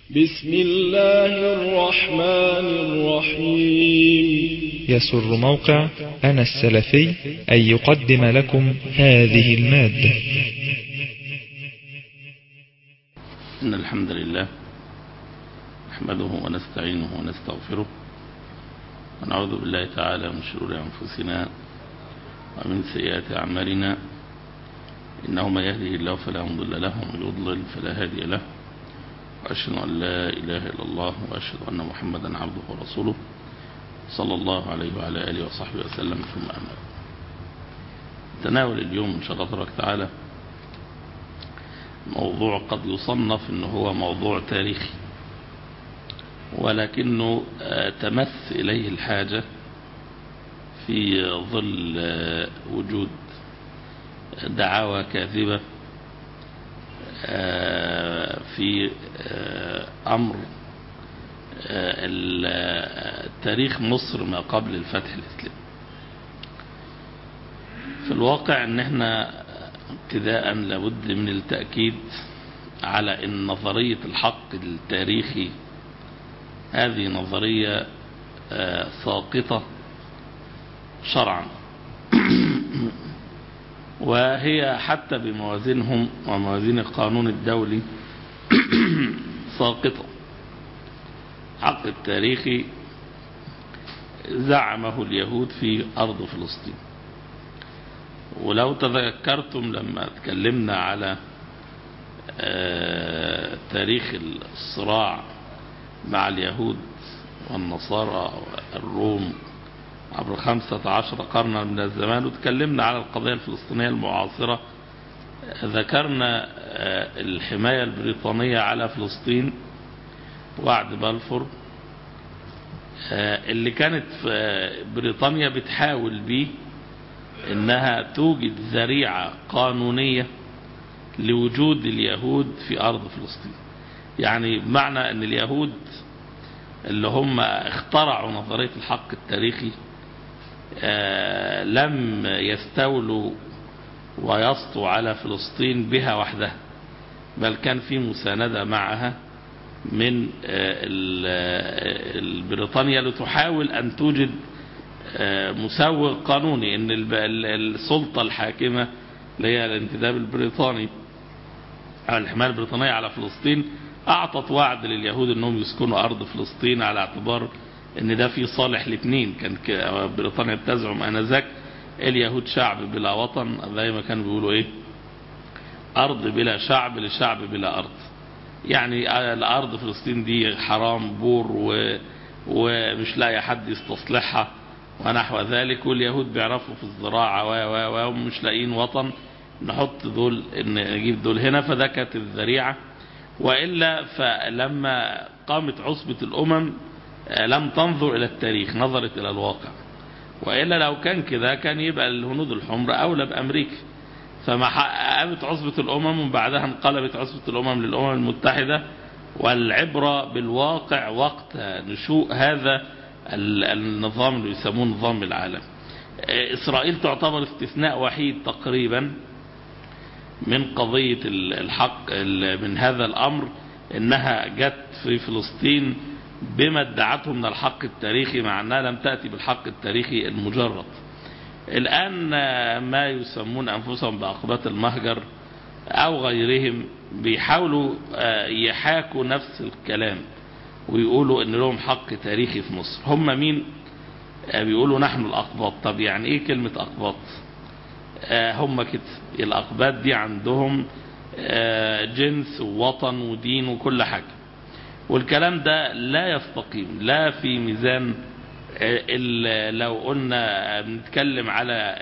بسم الله الرحمن الرحيم يسر موقع أنا السلفي أن يقدم لكم هذه المادة إن الحمد لله نحمده ونستعينه ونستغفره ونعوذ بالله تعالى من شرور أنفسنا ومن سيئات أعمالنا إنه من يهده الله فلا مضل له ومن يضلل فلا هادي له وأشهد أن لا إله إلا الله وأشهد أن محمدا عبده ورسوله صلى الله عليه وعلى آله وصحبه وسلم ثم أما تناول اليوم إن شاء الله تبارك تعالى موضوع قد يصنف أنه هو موضوع تاريخي ولكنه تمس إليه الحاجة في ظل وجود دعاوى كاذبة في أمر تاريخ مصر ما قبل الفتح الإسلامي في الواقع ان احنا ابتداء لابد من التأكيد على ان نظرية الحق التاريخي هذه نظرية ساقطة شرعا وهي حتى بموازينهم وموازين القانون الدولي ساقطة حق التاريخي زعمه اليهود في أرض فلسطين ولو تذكرتم لما تكلمنا على تاريخ الصراع مع اليهود والنصارى والروم عبر خمسة عشر قرنا من الزمان وتكلمنا على القضية الفلسطينية المعاصرة ذكرنا الحماية البريطانية على فلسطين وعد بلفور اللي كانت بريطانيا بتحاول به انها توجد ذريعة قانونية لوجود اليهود في ارض فلسطين يعني بمعنى ان اليهود اللي هم اخترعوا نظرية الحق التاريخي لم يستولوا ويسطوا على فلسطين بها وحدها بل كان في مساندة معها من بريطانيا لتحاول أن توجد مسوغ قانوني ان السلطة الحاكمة اللي هي الانتداب البريطاني أو الحماية البريطانية على فلسطين أعطت وعد لليهود أنهم يسكنوا أرض فلسطين على اعتبار ان ده في صالح الاثنين كان بريطانيا بتزعم انذاك اليهود شعب بلا وطن زي ما كانوا بيقولوا ايه ارض بلا شعب لشعب بلا ارض يعني الارض فلسطين دي حرام بور و... ومش لاقي حد يستصلحها ونحو ذلك واليهود بيعرفوا في الزراعة و و و مش لاقيين وطن نحط دول ان نجيب دول هنا فده كانت الذريعة وإلا فلما قامت عصبة الأمم لم تنظر إلى التاريخ نظرت إلى الواقع وإلا لو كان كده كان يبقى الهنود الحمر أولى بأمريكا فما قامت عصبة الأمم وبعدها انقلبت عصبة الأمم للأمم المتحدة والعبرة بالواقع وقت نشوء هذا النظام اللي يسموه نظام العالم إسرائيل تعتبر استثناء وحيد تقريبا من قضية الحق من هذا الأمر إنها جت في فلسطين بما ادعته من الحق التاريخي مع أنها لم تأتي بالحق التاريخي المجرد الآن ما يسمون أنفسهم بأقبات المهجر أو غيرهم بيحاولوا يحاكوا نفس الكلام ويقولوا أن لهم حق تاريخي في مصر هم مين بيقولوا نحن الأقباط طب يعني إيه كلمة أقباط هم كده الأقباط دي عندهم جنس ووطن ودين وكل حاجة والكلام ده لا يستقيم لا في ميزان لو قلنا بنتكلم على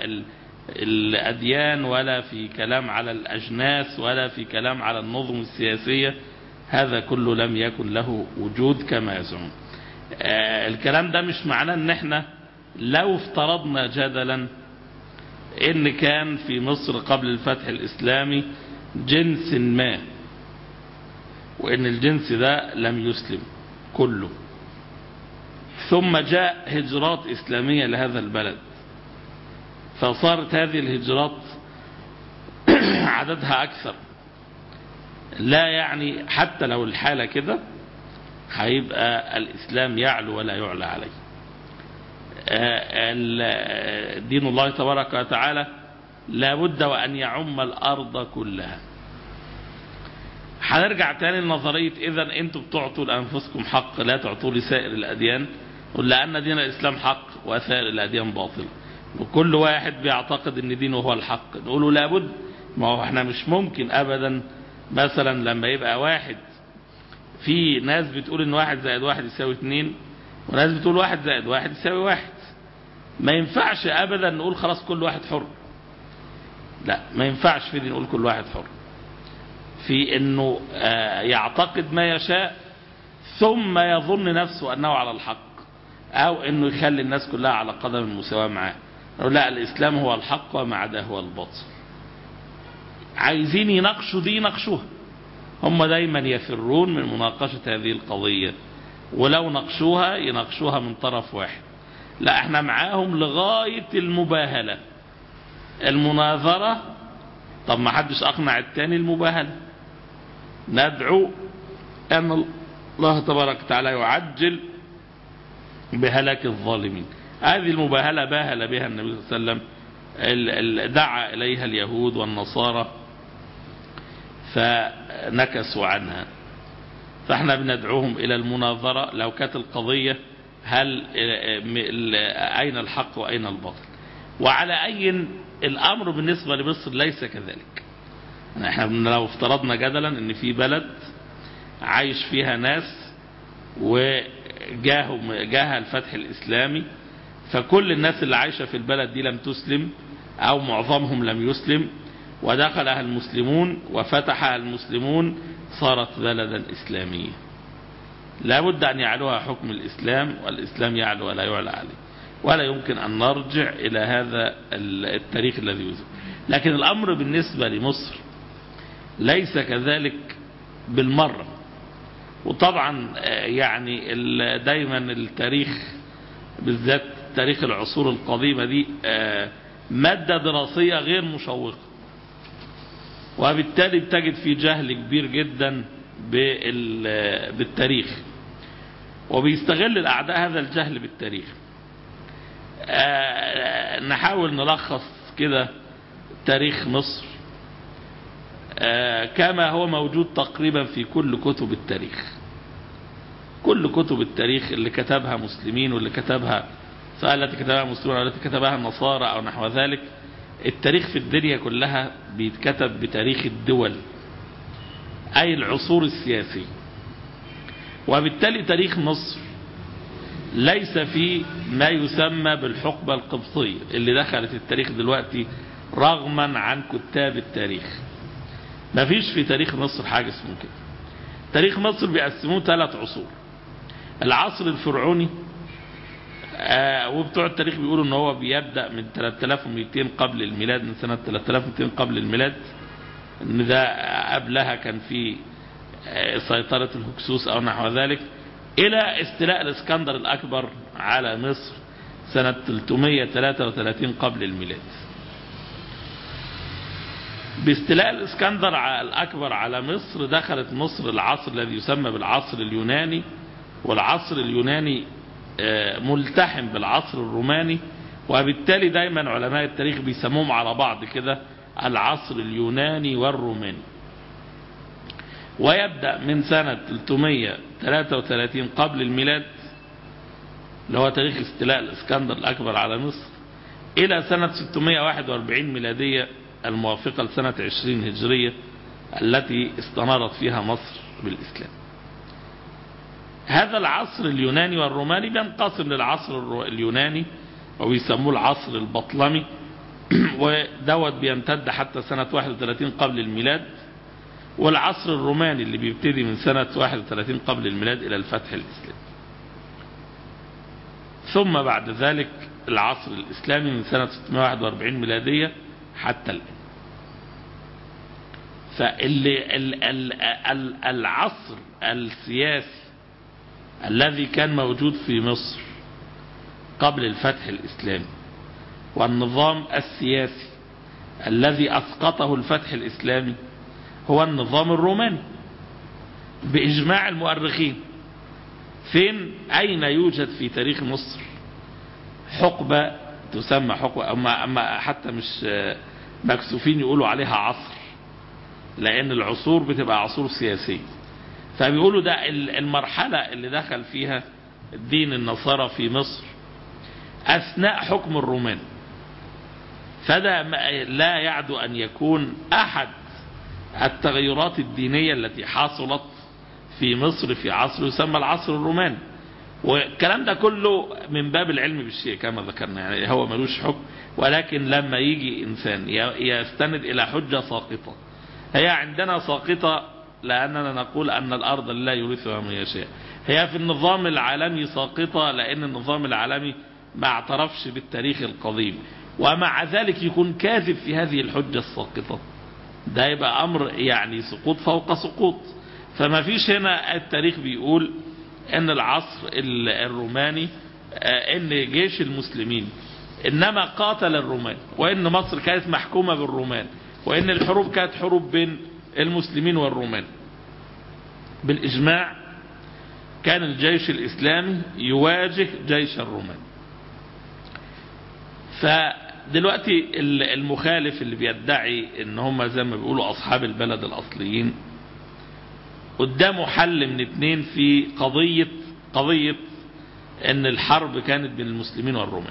الأديان ولا في كلام على الأجناس ولا في كلام على النظم السياسية هذا كله لم يكن له وجود كما يزعم الكلام ده مش معناه ان احنا لو افترضنا جدلا ان كان في مصر قبل الفتح الاسلامي جنس ما وان الجنس ده لم يسلم كله ثم جاء هجرات اسلامية لهذا البلد فصارت هذه الهجرات عددها اكثر لا يعني حتى لو الحالة كده هيبقى الإسلام يعلو ولا يعلى عليه دين الله تبارك وتعالى لابد وأن يعم الأرض كلها هنرجع تاني لنظرية إذا أنتم بتعطوا لأنفسكم حق لا تعطوا لسائر الأديان قل لأن دين الإسلام حق وسائر الأديان باطل وكل واحد بيعتقد أن دينه هو الحق نقوله لابد ما هو احنا مش ممكن أبدا مثلا لما يبقى واحد في ناس بتقول ان واحد زائد واحد يساوي اتنين وناس بتقول واحد زائد واحد يساوي واحد ما ينفعش ابدا نقول خلاص كل واحد حر لا ما ينفعش في دي نقول كل واحد حر في انه يعتقد ما يشاء ثم يظن نفسه انه على الحق او انه يخلي الناس كلها على قدم المساواة معاه لا الاسلام هو الحق وما عداه هو الباطل عايزين يناقشوا دي يناقشوها هم دايما يفرون من مناقشة هذه القضية ولو ناقشوها يناقشوها من طرف واحد لا احنا معاهم لغاية المباهلة المناظرة طب ما حدش اقنع التاني المباهلة ندعو ان الله تبارك وتعالى يعجل بهلاك الظالمين هذه المباهلة باهل بها النبي صلى الله عليه وسلم دعا إليها اليهود والنصارى فنكسوا عنها فاحنا بندعوهم إلى المناظرة لو كانت القضية هل أين الحق وأين الباطل وعلى أي الأمر بالنسبة لمصر ليس كذلك احنا لو افترضنا جدلا ان في بلد عايش فيها ناس وجاهم جاها الفتح الإسلامي فكل الناس اللي عايشة في البلد دي لم تسلم أو معظمهم لم يسلم ودخلها المسلمون وفتحها المسلمون صارت بلدا إسلامية لا بد أن يعلوها حكم الإسلام والإسلام يعلو ولا يعلى عليه ولا يمكن أن نرجع إلى هذا التاريخ الذي يذكر لكن الأمر بالنسبة لمصر ليس كذلك بالمرة وطبعا يعني دايما التاريخ بالذات تاريخ العصور القديمة دي مادة دراسية غير مشوقة وبالتالي بتجد في جهل كبير جدا بالتاريخ وبيستغل الأعداء هذا الجهل بالتاريخ نحاول نلخص كده تاريخ مصر كما هو موجود تقريبا في كل كتب التاريخ كل كتب التاريخ اللي كتبها مسلمين واللي كتبها سواء التي كتبها مسلمون أو التي كتبها النصارى أو نحو ذلك التاريخ في الدنيا كلها بيتكتب بتاريخ الدول أي العصور السياسية وبالتالي تاريخ مصر ليس في ما يسمى بالحقبة القبطية اللي دخلت التاريخ دلوقتي رغما عن كتاب التاريخ ما فيش في تاريخ مصر حاجة اسمه كده تاريخ مصر بيقسموه ثلاث عصور العصر الفرعوني آه وبتوع التاريخ بيقولوا ان هو بيبدأ من 3200 قبل الميلاد من سنة 3200 قبل الميلاد ان ده قبلها كان في آه سيطرة الهكسوس او نحو ذلك الى استيلاء الاسكندر الاكبر على مصر سنة 333 قبل الميلاد باستيلاء الاسكندر الاكبر على مصر دخلت مصر العصر الذي يسمى بالعصر اليوناني والعصر اليوناني ملتحم بالعصر الروماني وبالتالي دايما علماء التاريخ بيسموهم على بعض كده العصر اليوناني والروماني ويبدأ من سنة 333 قبل الميلاد اللي هو تاريخ استيلاء الاسكندر الأكبر على مصر إلى سنة 641 ميلادية الموافقة لسنة 20 هجرية التي استنارت فيها مصر بالإسلام هذا العصر اليوناني والروماني بينقسم للعصر اليوناني وبيسموه العصر البطلمي ودوت بيمتد حتى سنة 31 قبل الميلاد والعصر الروماني اللي بيبتدي من سنة 31 قبل الميلاد إلى الفتح الإسلامي ثم بعد ذلك العصر الإسلامي من سنة 641 ميلادية حتى الآن فالعصر السياسي الذي كان موجود في مصر قبل الفتح الإسلامي والنظام السياسي الذي أسقطه الفتح الإسلامي هو النظام الروماني بإجماع المؤرخين فين أين يوجد في تاريخ مصر حقبة تسمى حقبة أما, أما حتى مش مكسوفين يقولوا عليها عصر لأن العصور بتبقى عصور سياسية فبيقولوا ده المرحلة اللي دخل فيها الدين النصارى في مصر أثناء حكم الرومان فده لا يعدو أن يكون أحد التغيرات الدينية التي حصلت في مصر في عصر يسمى العصر الروماني والكلام ده كله من باب العلم بالشيء كما ذكرنا يعني هو ملوش حكم ولكن لما يجي إنسان يستند إلى حجة ساقطة هي عندنا ساقطة لأننا نقول أن الأرض لا يورثها من يشاء هي في النظام العالمي ساقطة لأن النظام العالمي ما اعترفش بالتاريخ القديم ومع ذلك يكون كاذب في هذه الحجة الساقطة ده يبقى أمر يعني سقوط فوق سقوط فما فيش هنا التاريخ بيقول ان العصر الروماني ان جيش المسلمين انما قاتل الرومان وان مصر كانت محكومة بالرومان وان الحروب كانت حروب بين المسلمين والرومان بالاجماع كان الجيش الاسلامي يواجه جيش الرومان فدلوقتي المخالف اللي بيدعي ان هم زي ما بيقولوا اصحاب البلد الاصليين قدامه حل من اتنين في قضية قضية ان الحرب كانت بين المسلمين والرومان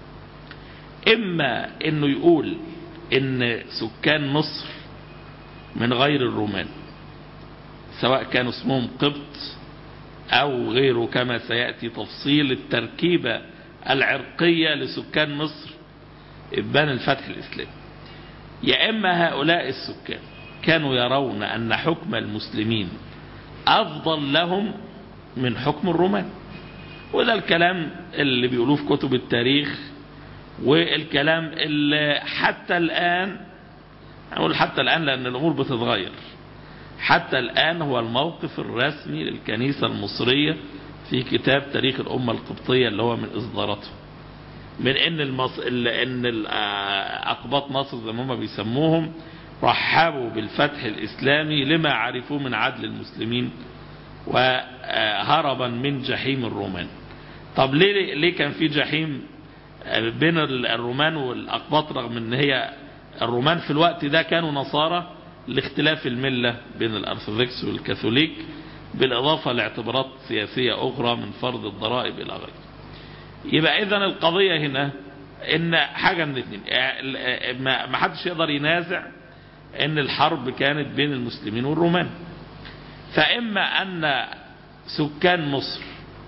اما انه يقول ان سكان مصر من غير الرومان سواء كانوا اسمهم قبط او غيره كما سيأتي تفصيل التركيبة العرقية لسكان مصر ابان الفتح الاسلامي يا اما هؤلاء السكان كانوا يرون ان حكم المسلمين أفضل لهم من حكم الرومان وده الكلام اللي بيقولوه في كتب التاريخ والكلام اللي حتى الآن أقول حتى الآن لأن الأمور بتتغير حتى الآن هو الموقف الرسمي للكنيسة المصرية في كتاب تاريخ الأمة القبطية اللي هو من إصدارته من ان المص... ان اقباط مصر زي ما هم بيسموهم رحبوا بالفتح الإسلامي لما عرفوه من عدل المسلمين وهربا من جحيم الرومان طب ليه, ليه كان في جحيم بين الرومان والأقباط رغم ان هي الرومان في الوقت ده كانوا نصارى لاختلاف الملة بين الأرثوذكس والكاثوليك بالإضافة لاعتبارات سياسية أخرى من فرض الضرائب إلى غيره يبقى إذن القضية هنا إن حاجة من الاثنين ما حدش يقدر ينازع ان الحرب كانت بين المسلمين والرومان فإما أن سكان مصر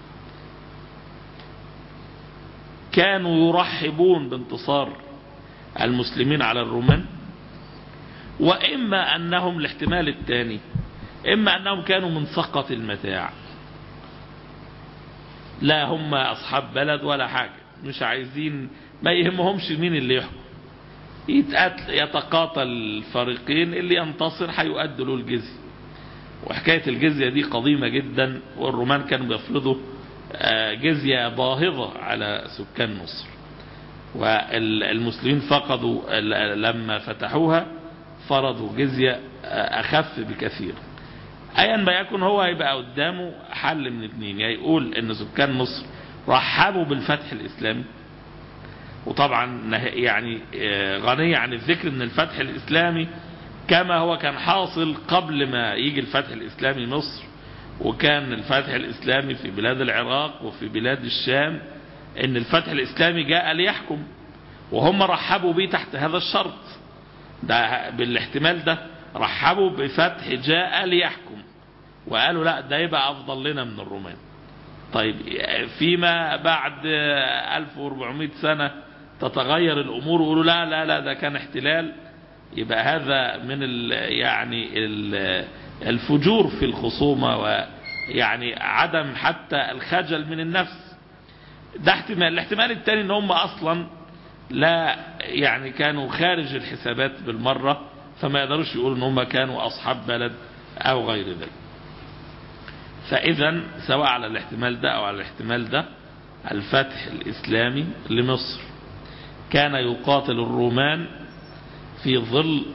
كانوا يرحبون بانتصار المسلمين على الرومان وإما أنهم الاحتمال الثاني إما أنهم كانوا من سقط المتاع لا هم أصحاب بلد ولا حاجة مش عايزين ما يهمهمش مين اللي يحكم يتقاتل يتقاتل الفريقين اللي ينتصر هيؤدوا له الجزية وحكاية الجزية دي قديمة جدا والرومان كانوا بيفرضوا جزية باهظة على سكان مصر والمسلمين فقدوا لما فتحوها فرضوا جزية أخف بكثير أيا ما يكن هو هيبقى قدامه حل من اثنين يا يقول ان سكان مصر رحبوا بالفتح الإسلامي وطبعا يعني غنية عن الذكر ان الفتح الإسلامي كما هو كان حاصل قبل ما يجي الفتح الإسلامي مصر وكان الفتح الإسلامي في بلاد العراق وفي بلاد الشام ان الفتح الإسلامي جاء ليحكم وهم رحبوا به تحت هذا الشرط ده بالاحتمال ده رحبوا بفتح جاء ليحكم وقالوا لا ده يبقى أفضل لنا من الرومان طيب فيما بعد 1400 سنة تتغير الأمور ويقولوا لا لا لا ده كان احتلال يبقى هذا من ال يعني ال الفجور في الخصومة ويعني عدم حتى الخجل من النفس ده احتمال الاحتمال الثاني ان هم اصلا لا يعني كانوا خارج الحسابات بالمرة فما يقدروش يقولوا ان هم كانوا اصحاب بلد او غير ذلك فاذا سواء على الاحتمال ده او على الاحتمال ده الفتح الاسلامي لمصر كان يقاتل الرومان في ظل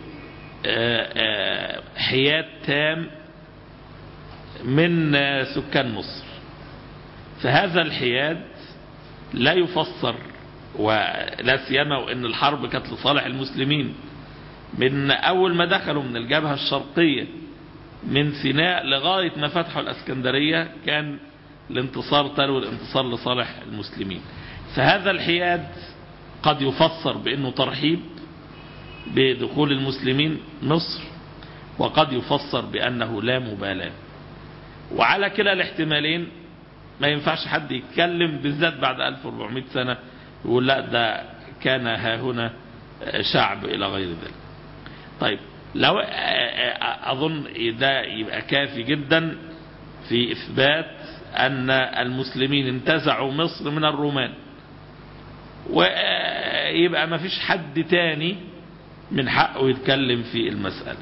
حياد تام من سكان مصر فهذا الحياد لا يفسر ولا سيما وان الحرب كانت لصالح المسلمين من اول ما دخلوا من الجبهة الشرقية من سيناء لغاية ما فتحوا الاسكندرية كان الانتصار تلو الانتصار لصالح المسلمين فهذا الحياد قد يفسر بانه ترحيب بدخول المسلمين مصر وقد يفسر بانه لا مبالاة وعلى كلا الاحتمالين ما ينفعش حد يتكلم بالذات بعد 1400 سنة يقول لا ده كان ها هنا شعب إلى غير ذلك طيب لو أظن ده يبقى كافي جدا في إثبات أن المسلمين انتزعوا مصر من الرومان ويبقى ما فيش حد تاني من حقه يتكلم في المسألة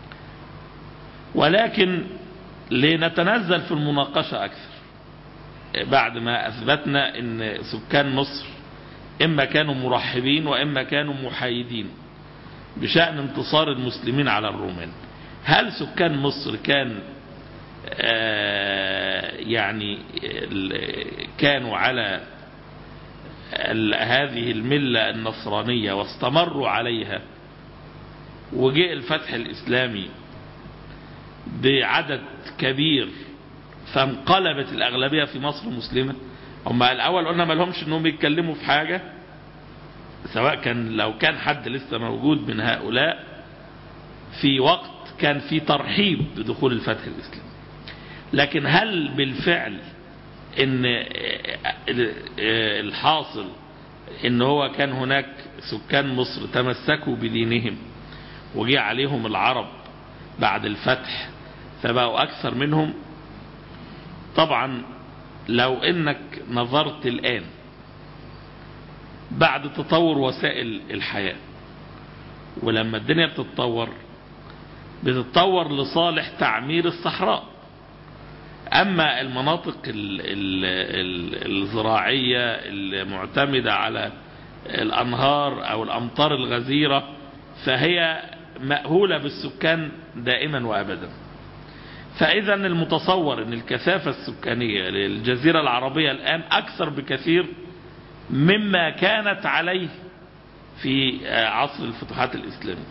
ولكن لنتنزل في المناقشة أكثر بعد ما أثبتنا أن سكان مصر إما كانوا مرحبين وإما كانوا محايدين بشأن انتصار المسلمين على الرومان هل سكان مصر كان يعني كانوا على هذه الملة النصرانية واستمروا عليها وجاء الفتح الإسلامي بعدد كبير فانقلبت الأغلبية في مصر مسلمة هم الأول قلنا ما لهمش أنهم يتكلموا في حاجة سواء كان لو كان حد لسه موجود من هؤلاء في وقت كان في ترحيب بدخول الفتح الإسلامي لكن هل بالفعل ان الحاصل ان هو كان هناك سكان مصر تمسكوا بدينهم وجي عليهم العرب بعد الفتح فبقوا اكثر منهم طبعا لو انك نظرت الان بعد تطور وسائل الحياة ولما الدنيا بتتطور بتتطور لصالح تعمير الصحراء أما المناطق ال ال ال الزراعية المعتمدة على الأنهار أو الأمطار الغزيرة فهي مأهولة بالسكان دائما وأبدا فإذا المتصور أن الكثافة السكانية للجزيرة العربية الآن أكثر بكثير مما كانت عليه في عصر الفتوحات الإسلامية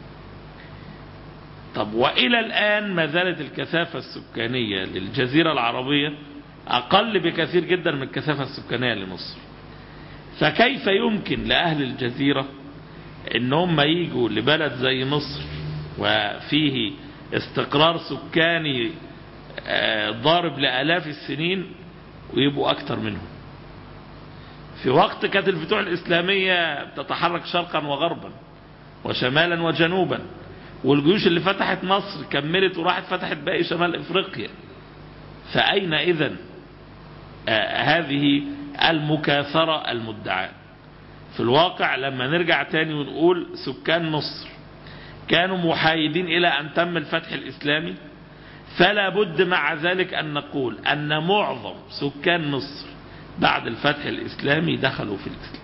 طب وإلى الآن ما زالت الكثافة السكانية للجزيرة العربية أقل بكثير جدا من الكثافة السكانية لمصر فكيف يمكن لأهل الجزيرة ان هم يجوا لبلد زي مصر وفيه استقرار سكاني ضارب لآلاف السنين ويبقوا أكتر منهم في وقت كانت الفتوح الإسلامية تتحرك شرقا وغربا وشمالا وجنوبا والجيوش اللي فتحت مصر كملت وراحت فتحت باقي شمال افريقيا فأين اذا آه هذه المكاثرة المدعاة في الواقع لما نرجع تاني ونقول سكان مصر كانوا محايدين الى ان تم الفتح الاسلامي فلا بد مع ذلك ان نقول ان معظم سكان مصر بعد الفتح الاسلامي دخلوا في الاسلام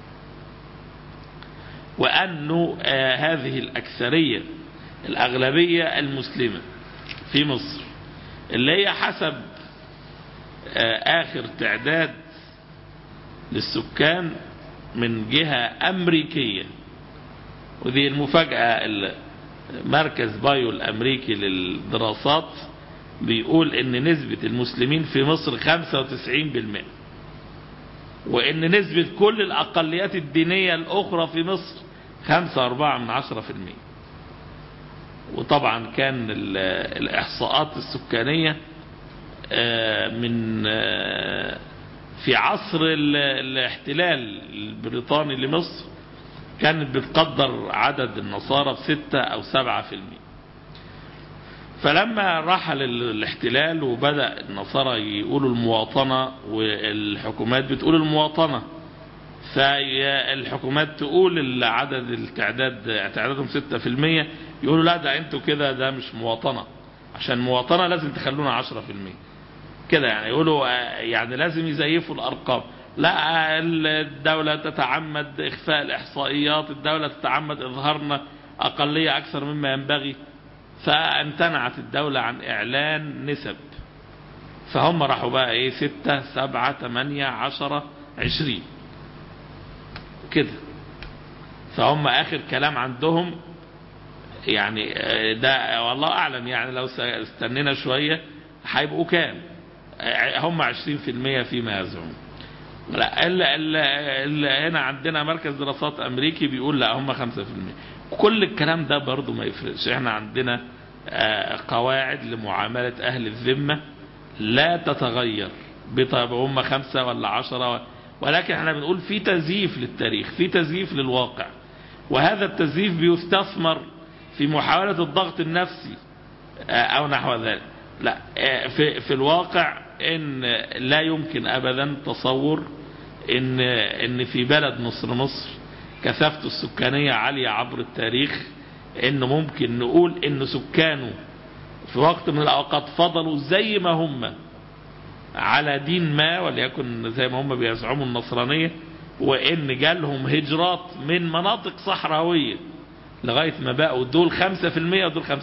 وأنه آه هذه الأكثرية الأغلبية المسلمة في مصر اللي هي حسب آه آخر تعداد للسكان من جهة أمريكية ودي المفاجأة مركز بايو الأمريكي للدراسات بيقول ان نسبة المسلمين في مصر 95% وان نسبة كل الأقليات الدينية الأخرى في مصر خمسة أربعة من عشرة في المية وطبعا كان الإحصاءات السكانية من في عصر الاحتلال البريطاني لمصر كانت بتقدر عدد النصارى بستة أو سبعة في المية فلما رحل الاحتلال وبدأ النصارى يقولوا المواطنة والحكومات بتقول المواطنة فالحكومات تقول العدد التعداد تعدادهم 6% يقولوا لا ده انتوا كده ده مش مواطنة عشان مواطنة لازم تخلونا 10% كده يعني يقولوا يعني لازم يزيفوا الأرقام لا الدولة تتعمد إخفاء الإحصائيات الدولة تتعمد إظهارنا أقلية أكثر مما ينبغي فامتنعت الدولة عن إعلان نسب فهم راحوا بقى ايه ستة سبعة تمانية عشرة عشرين كده فهم اخر كلام عندهم يعني آه، ده والله اعلم يعني لو س- استنينا شوية هيبقوا كام آه، هم عشرين في المية فيما يزعمون لا ال ال ال هنا عندنا مركز دراسات امريكي بيقول لا هم 5% كل الكلام ده برضو ما يفرقش احنا عندنا آه، قواعد لمعاملة اهل الذمة لا تتغير بطب هم خمسة ولا عشرة و- ولكن احنا بنقول في تزييف للتاريخ في تزييف للواقع وهذا التزييف بيستثمر في محاولة الضغط النفسي آه، او نحو ذلك لا آه، في, في الواقع ان لا يمكن ابدا تصور ان ان في بلد مصر مصر كثافته السكانية عالية عبر التاريخ ان ممكن نقول ان سكانه في وقت من الاوقات فضلوا زي ما هم على دين ما وليكن زي ما هم بيزعموا النصرانية وان جالهم هجرات من مناطق صحراوية لغاية ما بقوا دول 5% ودول 95%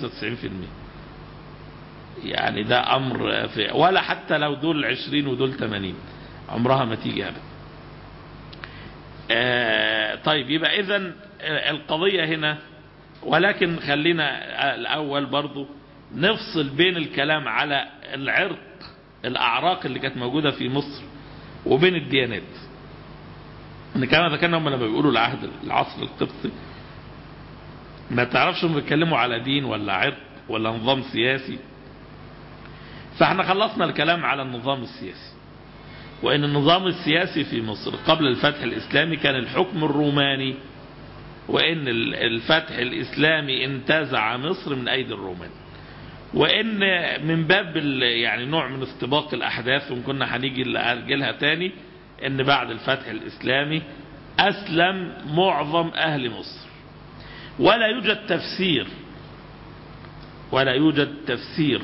يعني ده امر في ولا حتى لو دول 20 ودول 80 عمرها ما تيجي ابدا آه طيب يبقى اذا القضية هنا ولكن خلينا الاول برضو نفصل بين الكلام على العرق الاعراق اللي كانت موجودة في مصر وبين الديانات ان كما ذكرنا هم لما بيقولوا العهد العصر القبطي ما تعرفش هم بيتكلموا على دين ولا عرق ولا نظام سياسي فاحنا خلصنا الكلام على النظام السياسي وان النظام السياسي في مصر قبل الفتح الاسلامي كان الحكم الروماني وان الفتح الاسلامي انتزع مصر من ايدي الرومان وان من باب يعني نوع من استباق الاحداث وكنا هنيجي لها تاني ان بعد الفتح الاسلامي اسلم معظم اهل مصر ولا يوجد تفسير ولا يوجد تفسير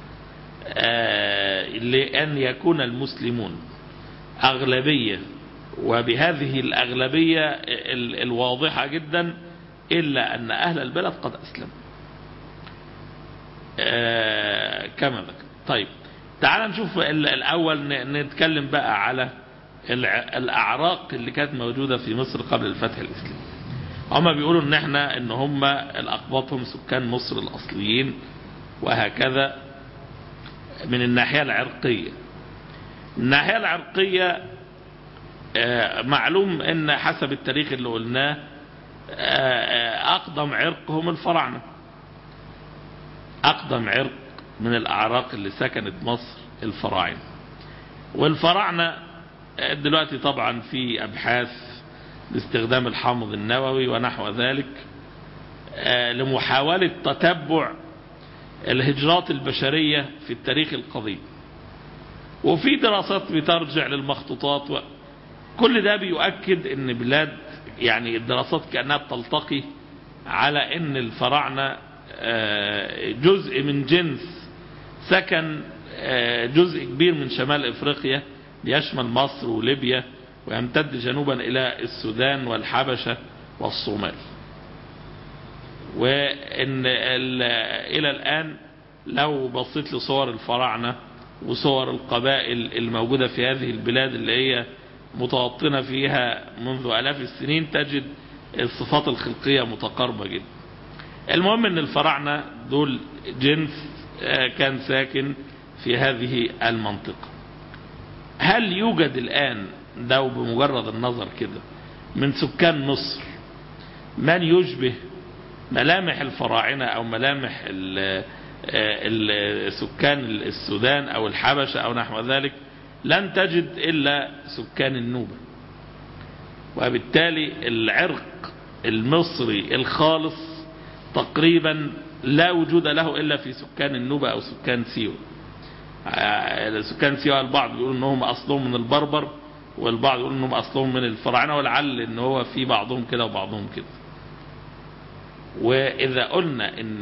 آه لأن يكون المسلمون أغلبية وبهذه الأغلبية الواضحة جدا إلا أن أهل البلد قد أسلموا آه كما ذكر طيب تعال نشوف الأول نتكلم بقى على الأعراق اللي كانت موجودة في مصر قبل الفتح الإسلامي هما بيقولوا ان احنا ان هم الاقباط هم سكان مصر الاصليين وهكذا من الناحية العرقية الناحية العرقية معلوم ان حسب التاريخ اللي قلناه اقدم عرق هم الفراعنة اقدم عرق من الاعراق اللي سكنت مصر الفراعنة والفراعنة دلوقتي طبعا في ابحاث باستخدام الحامض النووي ونحو ذلك لمحاولة تتبع الهجرات البشرية في التاريخ القديم وفي دراسات بترجع للمخطوطات و... كل ده بيؤكد ان بلاد يعني الدراسات كأنها بتلتقي على ان الفراعنة جزء من جنس سكن جزء كبير من شمال افريقيا بيشمل مصر وليبيا ويمتد جنوبا الى السودان والحبشة والصومال وان الى الان لو بصيت لصور الفراعنة وصور القبائل الموجودة في هذه البلاد اللي هي متوطنة فيها منذ الاف السنين تجد الصفات الخلقية متقاربة جدا المهم ان الفراعنة دول جنس كان ساكن في هذه المنطقة هل يوجد الان ده بمجرد النظر كده من سكان مصر من يشبه ملامح الفراعنة او ملامح سكان السودان او الحبشة او نحو ذلك لن تجد الا سكان النوبة وبالتالي العرق المصري الخالص تقريبا لا وجود له الا في سكان النوبة او سكان سيوة سكان سيوة البعض بيقول انهم اصلهم من البربر والبعض يقول انهم اصلهم من الفراعنه ولعل ان هو في بعضهم كده وبعضهم كده واذا قلنا ان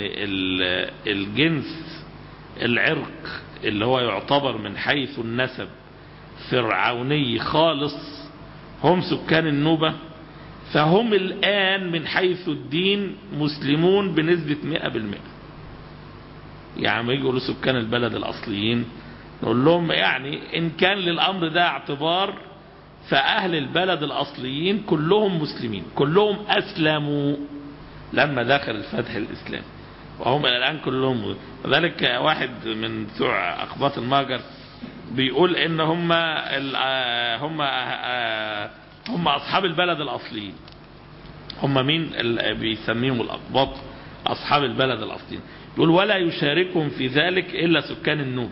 الجنس العرق اللي هو يعتبر من حيث النسب فرعوني خالص هم سكان النوبة فهم الآن من حيث الدين مسلمون بنسبة مئة بالمئة يعني ما يقولوا سكان البلد الأصليين نقول لهم يعني إن كان للأمر ده اعتبار فأهل البلد الأصليين كلهم مسلمين كلهم أسلموا لما دخل الفتح الإسلامي وهم إلى الآن كلهم وذلك واحد من بتوع أقباط الماجر بيقول إن هم ال- آه، هم آه، هم أصحاب البلد الأصليين هم مين ال- بيسميهم الأقباط أصحاب البلد الأصليين يقول ولا يشاركهم في ذلك إلا سكان النوب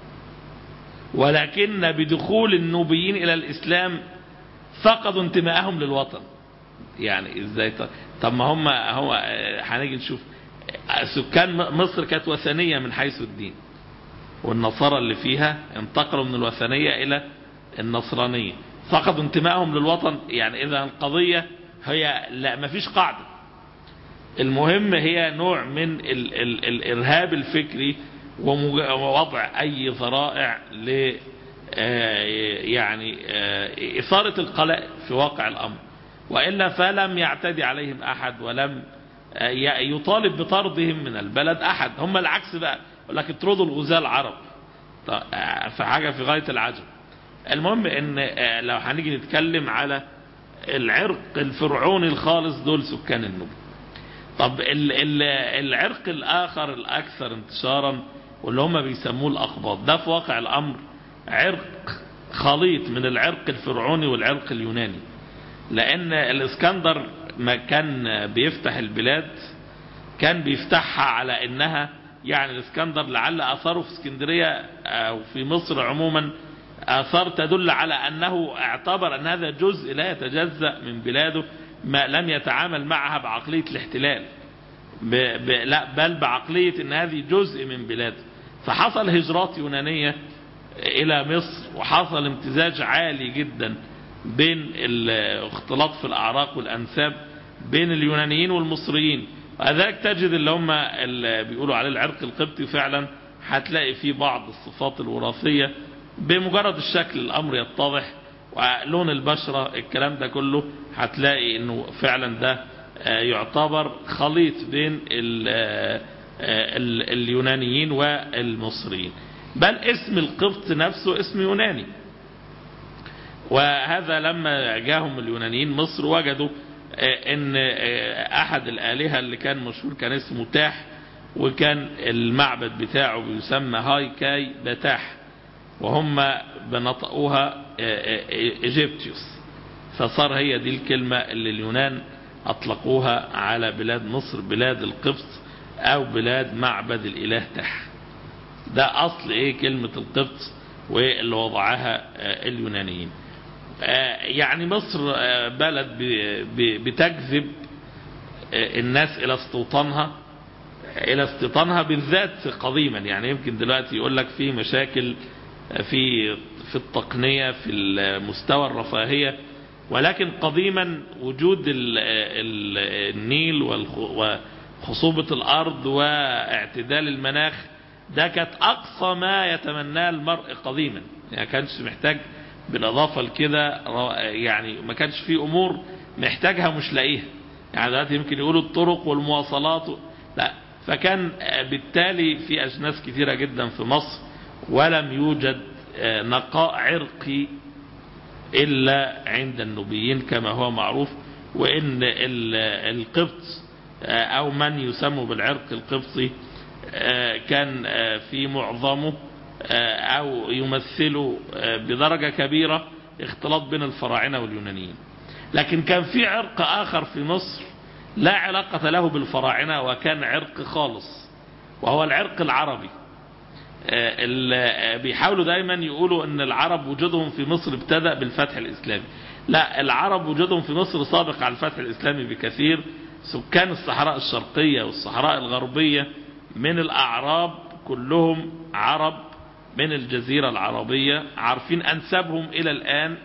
ولكن بدخول النوبيين إلى الإسلام فقدوا انتمائهم للوطن يعني ازاي ط- طب ما هم هو آه، هنيجي نشوف آه، سكان م- مصر كانت وثنية من حيث الدين والنصارى اللي فيها انتقلوا من الوثنية إلى النصرانية فقدوا انتمائهم للوطن يعني إذا القضية هي لا مفيش قاعدة المهم هي نوع من ال ال الإرهاب الفكري ومج- ووضع أي ذرائع ل آه، يعني آه، إثارة القلق في واقع الأمر وإلا فلم يعتدي عليهم أحد ولم آه، ي- يطالب بطردهم من البلد أحد هم العكس بقى يقول لك اطردوا الغزاة العرب طيب، آه، في حاجة في غاية العجب المهم ان آه، لو هنيجي نتكلم على العرق الفرعوني الخالص دول سكان النوبة طب ال ال العرق الآخر الأكثر انتشارا واللي هم بيسموه الأقباط ده في واقع الأمر عرق خليط من العرق الفرعوني والعرق اليوناني لأن الإسكندر ما كان بيفتح البلاد كان بيفتحها على إنها يعني الإسكندر لعل أثاره في اسكندرية أو في مصر عموما آثار تدل على أنه اعتبر أن هذا جزء لا يتجزأ من بلاده ما لم يتعامل معها بعقلية الاحتلال ب... ب... لا بل بعقلية أن هذه جزء من بلاده فحصل هجرات يونانية إلى مصر وحصل امتزاج عالي جدا بين الاختلاط في الأعراق والأنساب بين اليونانيين والمصريين وذلك تجد اللي هم اللي بيقولوا عليه العرق القبطي فعلا هتلاقي فيه بعض الصفات الوراثية بمجرد الشكل الأمر يتضح ولون البشرة الكلام ده كله هتلاقي انه فعلا ده آه، يعتبر خليط بين ال- آه، ال- اليونانيين والمصريين بل اسم القبط نفسه اسم يوناني وهذا لما جاهم اليونانيين مصر وجدوا آه، ان آه، احد الالهه اللي كان مشهور كان اسمه تاح وكان المعبد بتاعه بيسمى هاي كاي بتاح وهم بنطقوها ايجيبتيوس فصار هي دي الكلمة اللي اليونان اطلقوها على بلاد مصر بلاد القبط او بلاد معبد الاله تح ده اصل ايه كلمة القبط واللي وضعها آه، اليونانيين آه، يعني مصر آه، بلد ب- ب- بتجذب آه، الناس الى استوطانها الى استيطانها بالذات قديما يعني يمكن دلوقتي يقول لك في مشاكل في في التقنية في المستوى الرفاهية ولكن قديما وجود ال ال النيل والخ- وخصوبة الأرض واعتدال المناخ ده كانت أقصى ما يتمناه المرء قديما يعني كانش محتاج بالإضافة لكده ر- يعني ما كانش في أمور محتاجها مش لاقيها يعني دلوقتي يمكن يقولوا الطرق والمواصلات و... لا فكان آه، بالتالي في أجناس كثيرة جدا في مصر ولم يوجد آه، نقاء عرقي إلا عند النوبيين كما هو معروف وإن ال- القبط آه، أو من يسمى بالعرق القبطي آه، كان آه، في معظمه آه، أو يمثلوا آه، بدرجة كبيرة اختلاط بين الفراعنة واليونانيين لكن كان في عرق آخر في مصر لا علاقة له بالفراعنة وكان عرق خالص وهو العرق العربي آه، ال- آه، بيحاولوا دايما يقولوا ان العرب وجودهم في مصر ابتدأ بالفتح الاسلامي لا العرب وجودهم في مصر سابق على الفتح الاسلامي بكثير سكان الصحراء الشرقية والصحراء الغربية من الاعراب كلهم عرب من الجزيرة العربية عارفين انسابهم الى الان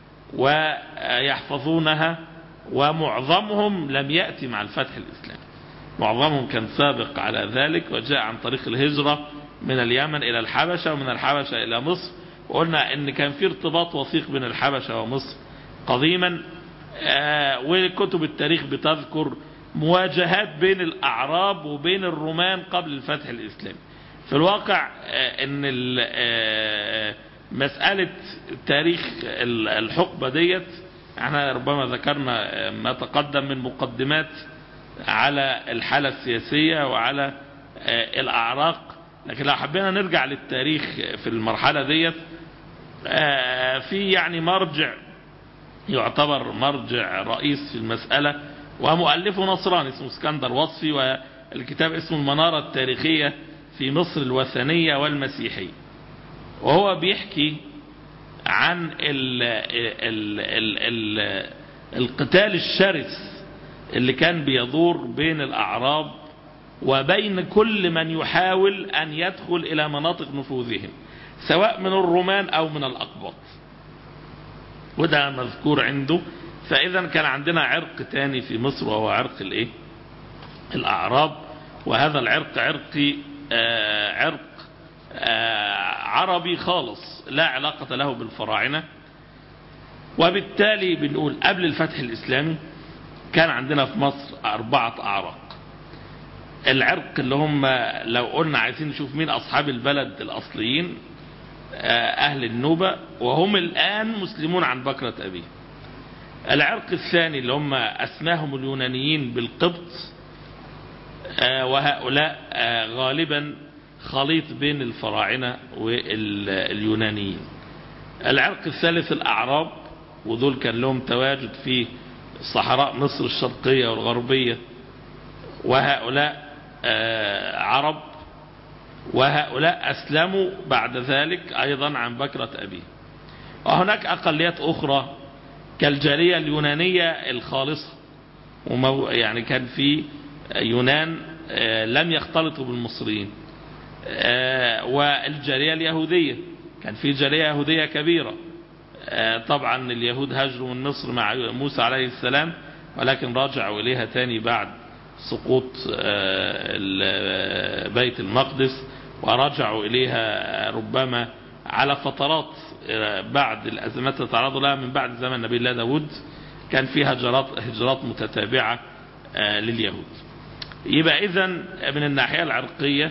ويحفظونها ومعظمهم لم يأتي مع الفتح الإسلامي معظمهم كان سابق على ذلك وجاء عن طريق الهجرة من اليمن إلى الحبشة ومن الحبشة إلى مصر وقلنا أن كان في ارتباط وثيق بين الحبشة ومصر قديما آه، وكتب التاريخ بتذكر مواجهات بين الأعراب وبين الرومان قبل الفتح الإسلامي في الواقع آه، ان ال- آه، مسألة تاريخ ال- الحقبة ديت احنا ربما ذكرنا آه، ما تقدم من مقدمات على الحالة السياسية وعلى آه، الأعراق لكن لو حبينا نرجع للتاريخ في المرحلة ديت آه، في يعني مرجع يعتبر مرجع رئيس في المسألة ومؤلفه نصراني اسمه اسكندر وصفي والكتاب اسمه المنارة التاريخية في مصر الوثنية والمسيحية وهو بيحكي عن ال ال ال ال القتال الشرس اللي كان بيدور بين الأعراب وبين كل من يحاول أن يدخل إلى مناطق نفوذهم سواء من الرومان أو من الأقباط وده مذكور عنده فإذا كان عندنا عرق تاني في مصر وهو عرق الإيه؟ الأعراب وهذا العرق عرقي آه عرق آه عربي خالص لا علاقة له بالفراعنة وبالتالي بنقول قبل الفتح الإسلامي كان عندنا في مصر أربعة أعراق العرق اللي هم لو قلنا عايزين نشوف مين أصحاب البلد الأصليين أهل النوبة وهم الآن مسلمون عن بكرة أبيه العرق الثاني اللي هم أسماهم اليونانيين بالقبط وهؤلاء غالبا خليط بين الفراعنة واليونانيين العرق الثالث الأعراب ودول كان لهم تواجد في صحراء مصر الشرقية والغربية وهؤلاء عرب وهؤلاء أسلموا بعد ذلك أيضا عن بكرة أبيه وهناك أقليات أخرى كالجالية اليونانية الخالصة يعني كان في يونان لم يختلطوا بالمصريين والجالية اليهودية كان في جالية يهودية كبيرة طبعا اليهود هاجروا من مصر مع موسى عليه السلام ولكن رجعوا إليها تاني بعد سقوط بيت المقدس ورجعوا إليها ربما على فترات بعد الأزمات اللي تعرضوا لها من بعد زمن نبي الله داود كان فيها هجرات, هجرات متتابعة لليهود يبقى إذا من الناحية العرقية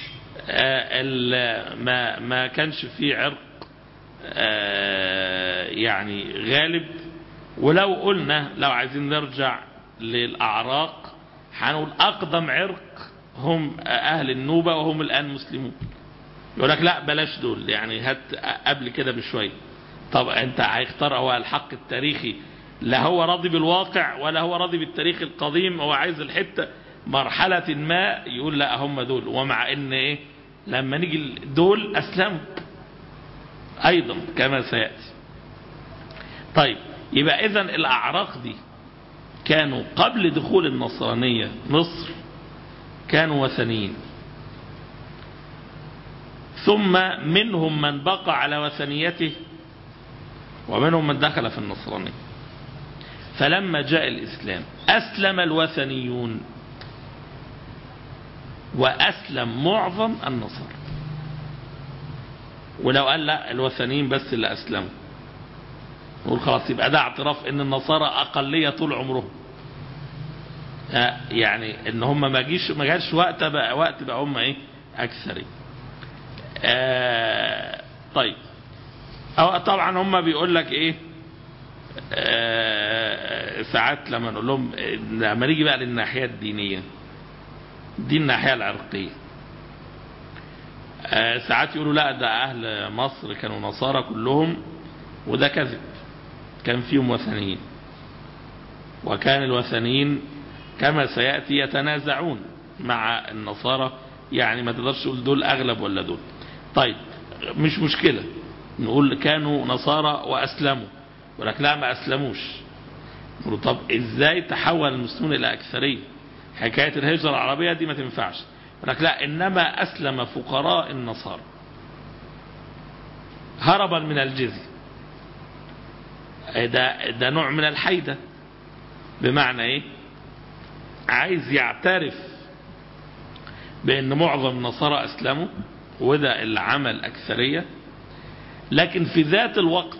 ما ما كانش فيه عرق يعني غالب ولو قلنا لو عايزين نرجع للأعراق هنقول أقدم عرق هم أهل النوبة وهم الآن مسلمون يقول لك لا بلاش دول يعني هات قبل كده بشوية طب أنت هيختار هو الحق التاريخي لا هو راضي بالواقع ولا هو راضي بالتاريخ القديم هو عايز الحتة مرحلة ما يقول لا هم دول ومع ان ايه لما نيجي دول اسلموا ايضا كما سيأتي طيب يبقى اذا الاعراق دي كانوا قبل دخول النصرانية مصر كانوا وثنيين ثم منهم من بقى على وثنيته ومنهم من دخل في النصرانية فلما جاء الإسلام أسلم الوثنيون وأسلم معظم النصارى ولو قال لا الوثنيين بس اللي أسلموا نقول خلاص يبقى ده اعتراف ان النصارى أقلية طول عمرهم يعني ان هم ما جيش ما جاش وقت بقى وقت بقى هم ايه اكثرين آه طيب أو طبعا هم بيقول لك ايه آه ساعات لما نقول لهم لما نيجي بقى للناحيه الدينيه دي الناحيه العرقيه آه ساعات يقولوا لا ده اهل مصر كانوا نصارى كلهم وده كذب كان فيهم وثنيين وكان الوثنيين كما سيأتي يتنازعون مع النصارى يعني ما تقدرش تقول دول أغلب ولا دول طيب مش مشكلة نقول كانوا نصارى وأسلموا ولك لا ما أسلموش نقول طب إزاي تحول المسلمون إلى أكثرية حكاية الهجرة العربية دي ما تنفعش ولك لا إنما أسلم فقراء النصارى هربا من الجزية ده, ده نوع من الحيدة بمعنى ايه عايز يعترف بان معظم النصارى اسلموا وده اللي عمل اكثرية لكن في ذات الوقت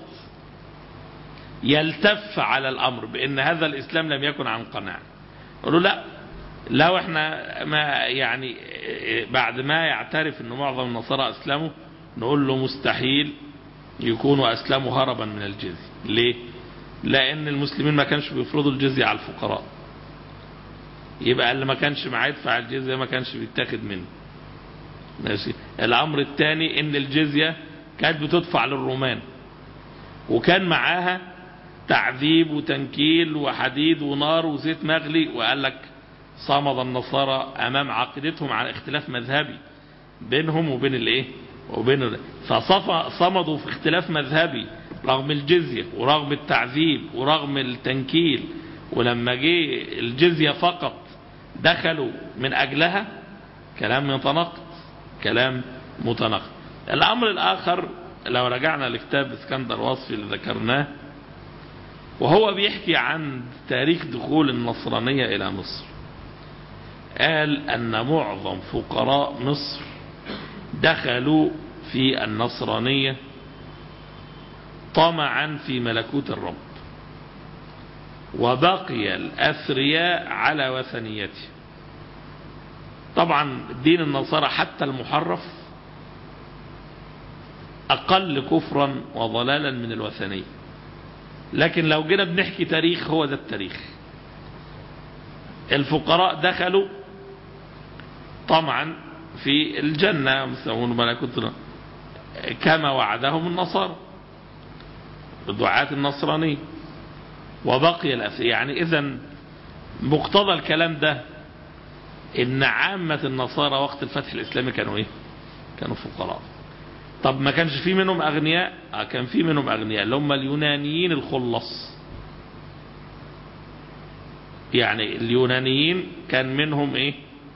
يلتف على الامر بان هذا الاسلام لم يكن عن قناعة قالوا لا لو احنا ما يعني بعد ما يعترف ان معظم النصارى اسلموا نقول له مستحيل يكونوا اسلموا هربا من الجزية ليه لان المسلمين ما كانش بيفرضوا الجزية على الفقراء يبقى اللي ما كانش معاه يدفع الجزية ما كانش بيتاخد منه ماشي الامر الثاني ان الجزية كانت بتدفع للرومان وكان معاها تعذيب وتنكيل وحديد ونار وزيت مغلي وقال لك صمد النصارى امام عقيدتهم عن اختلاف مذهبي بينهم وبين الايه وبين ال... فصمدوا في اختلاف مذهبي رغم الجزية ورغم التعذيب ورغم التنكيل ولما جه الجزية فقط دخلوا من اجلها كلام متناقض كلام متناقض الامر الاخر لو رجعنا لكتاب اسكندر وصفي اللي ذكرناه وهو بيحكي عن تاريخ دخول النصرانية الى مصر قال ان معظم فقراء مصر دخلوا في النصرانية طمعا في ملكوت الرب وبقي الأثرياء على وثنيته طبعا دين النصارى حتى المحرف أقل كفرا وضلالا من الوثنية لكن لو جينا بنحكي تاريخ هو ده التاريخ الفقراء دخلوا طمعا في الجنة يسمون ملكوت كما وعدهم النصارى دعاة النصرانية وبقي الأثر يعني إذا مقتضى الكلام ده إن عامة النصارى وقت الفتح الإسلامي كانوا إيه؟ كانوا فقراء طب ما كانش في منهم أغنياء آه كان في منهم أغنياء اللي هم اليونانيين الخلص يعني اليونانيين كان منهم إيه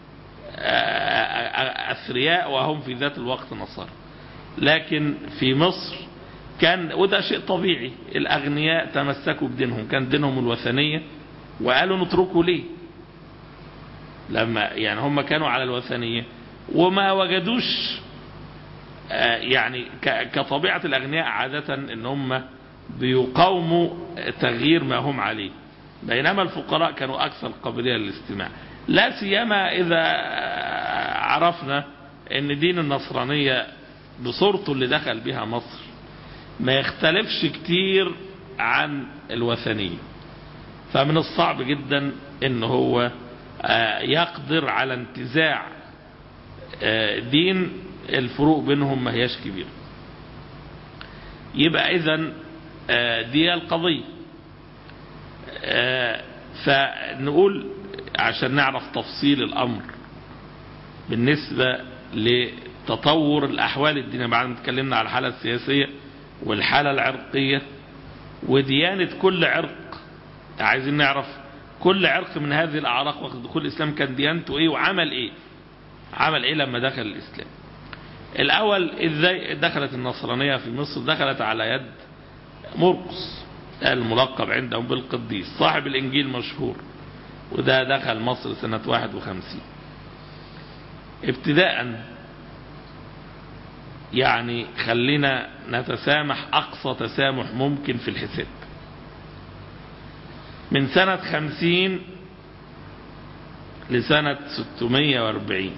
أثرياء وهم في ذات الوقت نصارى لكن في مصر كان وده شيء طبيعي الأغنياء تمسكوا بدينهم كان دينهم الوثنية وقالوا نتركه ليه لما يعني هم كانوا على الوثنية وما وجدوش يعني كطبيعة الأغنياء عادة ان هم بيقاوموا تغيير ما هم عليه بينما الفقراء كانوا أكثر قابلية للاستماع لا سيما إذا عرفنا ان دين النصرانية بصورته اللي دخل بها مصر ما يختلفش كتير عن الوثنية فمن الصعب جدا ان هو يقدر على انتزاع دين الفروق بينهم ما هياش كبيرة يبقى اذا دي القضية فنقول عشان نعرف تفصيل الامر بالنسبة لتطور الاحوال الدينية بعد ما اتكلمنا على الحالة السياسية والحالة العرقية وديانة كل عرق عايزين نعرف كل عرق من هذه الأعراق وقت دخول الإسلام كان ديانته إيه وعمل إيه عمل إيه لما دخل الإسلام الأول إزاي دخلت النصرانية في مصر دخلت على يد مرقس الملقب عندهم بالقديس صاحب الإنجيل مشهور وده دخل مصر سنة 51 ابتداء يعني خلينا نتسامح أقصى تسامح ممكن في الحساب من سنة خمسين لسنة ستمية واربعين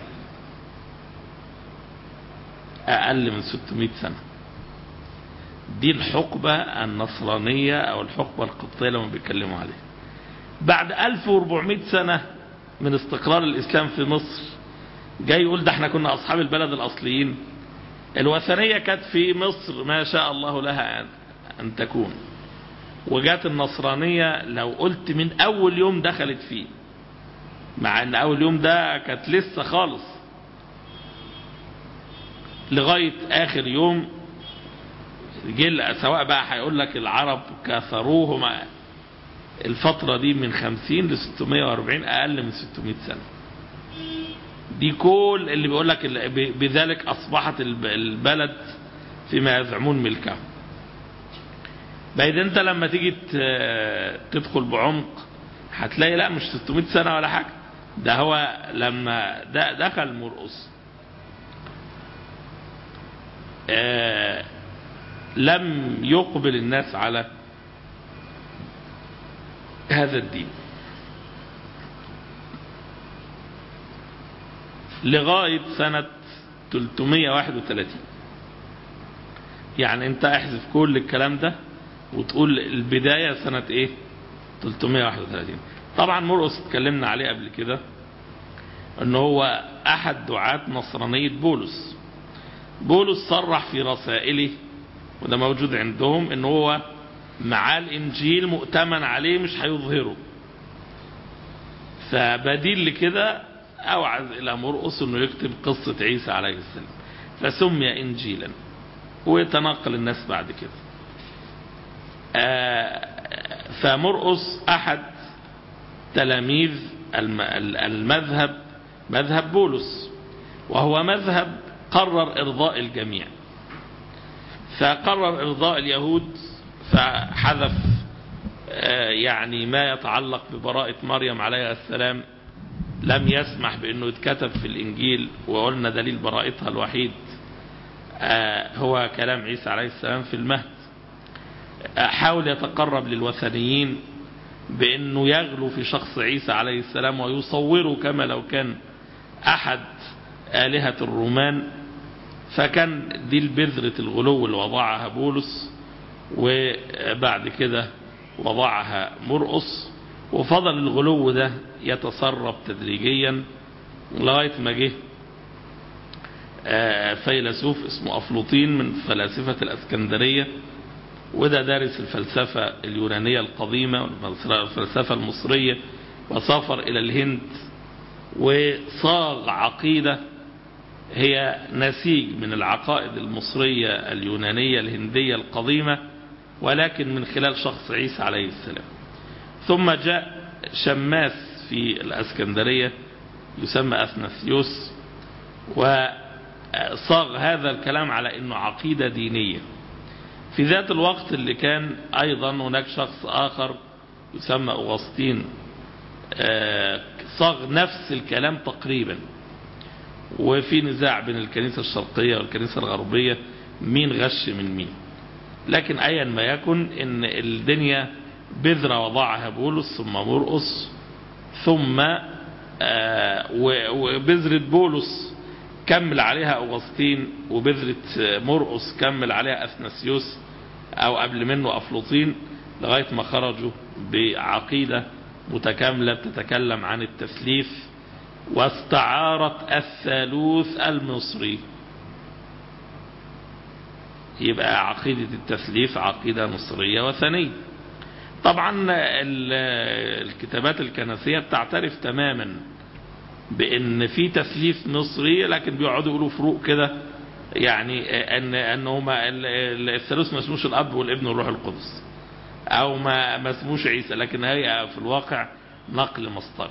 أقل من ستمائة سنة دي الحقبة النصرانية أو الحقبة القبطية لما بيتكلموا عليها بعد 1400 سنة من استقرار الإسلام في مصر جاي يقول ده احنا كنا أصحاب البلد الأصليين الوثنية كانت في مصر ما شاء الله لها أن تكون وجات النصرانية لو قلت من أول يوم دخلت فيه مع أن أول يوم ده كانت لسه خالص لغاية آخر يوم جل سواء بقى هيقول لك العرب كثروهم الفترة دي من 50 ل 640 أقل من 600 سنة دي كل اللي بيقول لك بذلك أصبحت البلد فيما يزعمون ملكه بعد انت لما تيجي تدخل بعمق هتلاقي لا مش 600 سنة ولا حاجة ده هو لما ده دخل مرقص لم يقبل الناس على هذا الدين لغاية سنة 331 يعني انت احذف كل الكلام ده وتقول البداية سنة ايه 331 طبعا مرقس اتكلمنا عليه قبل كده ان هو احد دعاة نصرانية بولس بولس صرح في رسائله وده موجود عندهم ان هو معاه الانجيل مؤتمن عليه مش هيظهره فبديل لكده اوعز الى مرقس انه يكتب قصة عيسى عليه السلام فسمي انجيلا ويتنقل الناس بعد كده فمرقس احد تلاميذ المذهب مذهب بولس وهو مذهب قرر ارضاء الجميع فقرر ارضاء اليهود فحذف يعني ما يتعلق ببراءة مريم عليها السلام لم يسمح بانه يتكتب في الانجيل وقلنا دليل براءتها الوحيد هو كلام عيسى عليه السلام في المهد حاول يتقرب للوثنيين بانه يغلو في شخص عيسى عليه السلام ويصوره كما لو كان احد آلهة الرومان فكان دي البذرة الغلو اللي وضعها بولس وبعد كده وضعها مرقص وفضل الغلو ده يتسرب تدريجيا لغاية ما جه فيلسوف اسمه أفلوطين من فلاسفة الأسكندرية وده دارس الفلسفة اليونانية القديمة والفلسفة المصرية وسافر إلى الهند وصاغ عقيدة هي نسيج من العقائد المصرية اليونانية الهندية القديمة ولكن من خلال شخص عيسى عليه السلام ثم جاء شماس في الأسكندرية يسمى أثناثيوس وصاغ هذا الكلام على أنه عقيدة دينية في ذات الوقت اللي كان أيضا هناك شخص آخر يسمى أغسطين صاغ نفس الكلام تقريبا وفي نزاع بين الكنيسة الشرقية والكنيسة الغربية مين غش من مين لكن أيا ما يكن إن الدنيا بذرة وضعها بولس ثم مرقس ثم وبذرة بولس كمل عليها أغسطين وبذرة مرقس كمل عليها أثناسيوس أو قبل منه أفلوطين لغاية ما خرجوا بعقيدة متكاملة بتتكلم عن التثليث واستعارت الثالوث المصري يبقى عقيدة التثليث عقيدة مصرية وثنية طبعا الكتابات الكنسية بتعترف تماما بان في تثليث مصري لكن بيقعدوا يقولوا فروق كده يعني ان ان هما الثالوث ما اسموش الاب والابن والروح القدس او ما ما اسموش عيسى لكن هي في الواقع نقل مصدر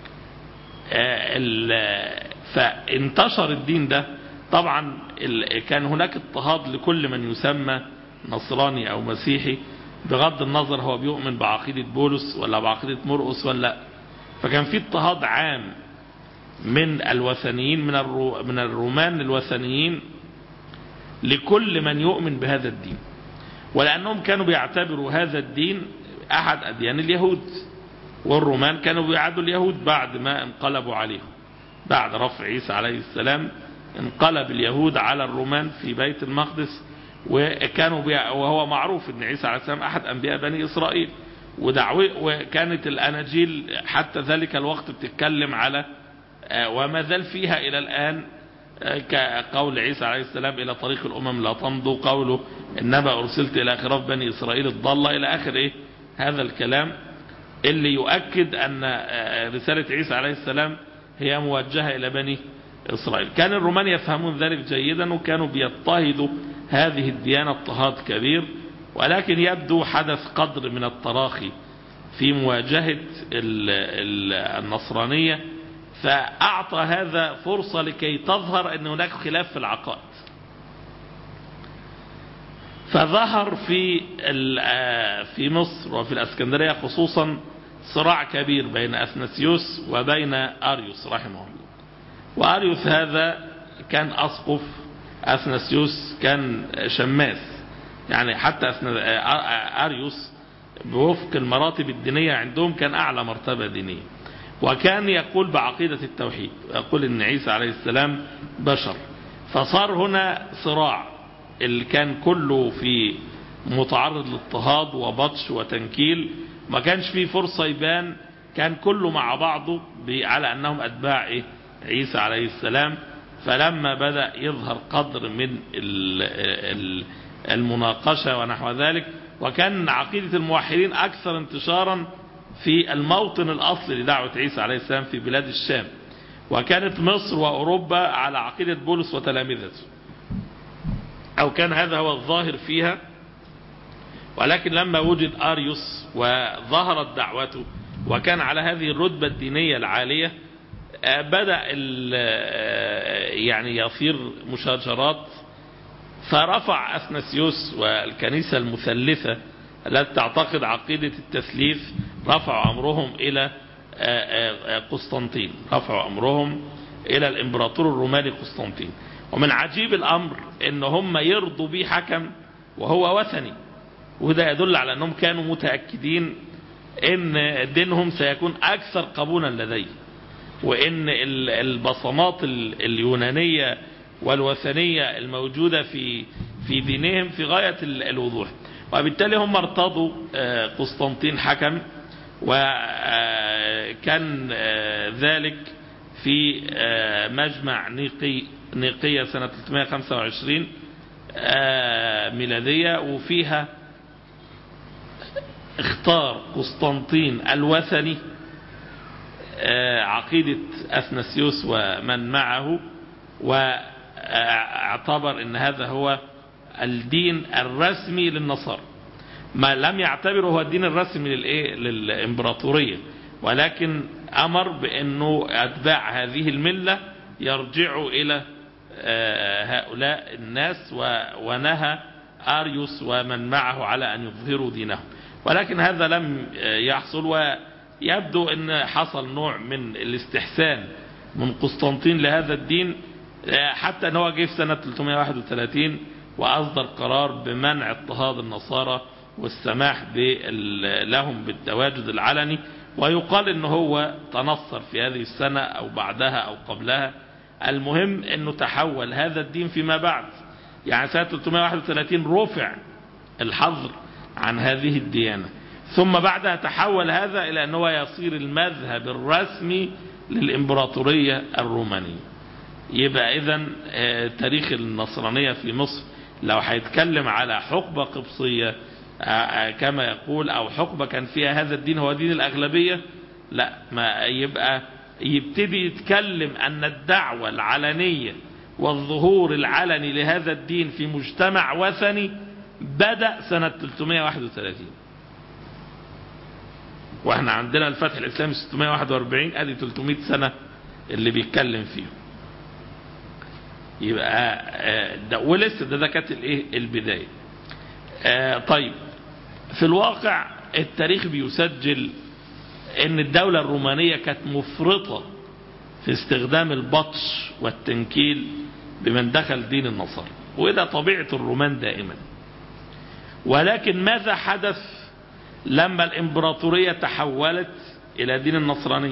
فانتشر الدين ده طبعا كان هناك اضطهاد لكل من يسمى نصراني او مسيحي بغض النظر هو بيؤمن بعقيدة بولس ولا بعقيدة مرقس ولا فكان في اضطهاد عام من الوثنيين من الرو من الرومان الوثنيين لكل من يؤمن بهذا الدين ولأنهم كانوا بيعتبروا هذا الدين أحد أديان اليهود والرومان كانوا بيعادوا اليهود بعد ما انقلبوا عليهم بعد رفع عيسى عليه السلام انقلب اليهود على الرومان في بيت المقدس وكانوا بي... وهو معروف ان عيسى عليه السلام احد انبياء بني اسرائيل ودعوه وكانت الاناجيل حتى ذلك الوقت بتتكلم على وما زال فيها الى الان كقول عيسى عليه السلام الى طريق الامم لا تمضوا قوله انما ارسلت الى خراف بني اسرائيل الضاله الى اخر ايه هذا الكلام اللي يؤكد ان رساله عيسى عليه السلام هي موجهه الى بني إسرائيل كان الرومان يفهمون ذلك جيدا وكانوا بيضطهدوا هذه الديانة اضطهاد كبير ولكن يبدو حدث قدر من التراخي في مواجهة النصرانية فأعطى هذا فرصة لكي تظهر أن هناك خلاف في العقائد فظهر في في مصر وفي الأسكندرية خصوصا صراع كبير بين أثناسيوس وبين أريوس رحمه الله وأريوس هذا كان أسقف أثناسيوس كان شماس يعني حتى أريوس بوفق المراتب الدينية عندهم كان أعلى مرتبة دينية وكان يقول بعقيدة التوحيد يقول ان عيسى عليه السلام بشر فصار هنا صراع اللي كان كله في متعرض لاضطهاد وبطش وتنكيل ما كانش فيه فرصة يبان كان كله مع بعضه على أنهم أتباع إيه؟ عيسى عليه السلام فلما بدأ يظهر قدر من المناقشة ونحو ذلك وكان عقيدة الموحدين أكثر انتشارا في الموطن الأصلي لدعوة عيسى عليه السلام في بلاد الشام وكانت مصر وأوروبا على عقيدة بولس وتلامذته أو كان هذا هو الظاهر فيها ولكن لما وجد أريوس وظهرت دعوته وكان على هذه الرتبة الدينية العالية بدأ يعني يصير مشاجرات فرفع أثناسيوس والكنيسة المثلثة التي تعتقد عقيدة التثليث رفعوا أمرهم إلى قسطنطين رفعوا أمرهم إلى الإمبراطور الروماني قسطنطين ومن عجيب الأمر إن هم يرضوا به حكم وهو وثني وده يدل على أنهم كانوا متأكدين إن دينهم سيكون أكثر قبولا لديه وإن البصمات اليونانية والوثنية الموجودة في في دينهم في غاية الوضوح وبالتالي هم ارتضوا قسطنطين حكم وكان ذلك في مجمع نيقي نيقية سنة 325 ميلادية وفيها اختار قسطنطين الوثني عقيدة أثناسيوس ومن معه واعتبر ان هذا هو الدين الرسمي للنصارى ما لم يعتبره هو الدين الرسمي للايه للامبراطوريه ولكن امر بانه اتباع هذه المله يرجعوا الى هؤلاء الناس ونهى اريوس ومن معه على ان يظهروا دينهم ولكن هذا لم يحصل ويبدو ان حصل نوع من الاستحسان من قسطنطين لهذا الدين حتى ان هو جه في سنة 331 وأصدر قرار بمنع اضطهاد النصارى والسماح لهم بالتواجد العلني ويقال ان هو تنصر في هذه السنة او بعدها او قبلها المهم انه تحول هذا الدين فيما بعد يعني سنة 331 رفع الحظر عن هذه الديانة ثم بعدها تحول هذا الى انه يصير المذهب الرسمي للامبراطورية الرومانية يبقى اذا تاريخ النصرانية في مصر لو هيتكلم على حقبة قبصية كما يقول او حقبة كان فيها هذا الدين هو دين الاغلبية لا ما يبقى يبتدي يتكلم ان الدعوة العلنية والظهور العلني لهذا الدين في مجتمع وثني بدأ سنة 331 واحنا عندنا الفتح الاسلامي 641 ادي 300 سنة اللي بيتكلم فيهم يبقى ده ولسه ده ده كانت الايه البدايه طيب في الواقع التاريخ بيسجل ان الدولة الرومانية كانت مفرطة في استخدام البطش والتنكيل بمن دخل دين النصارى وده طبيعة الرومان دائما ولكن ماذا حدث لما الامبراطورية تحولت الى دين النصرانية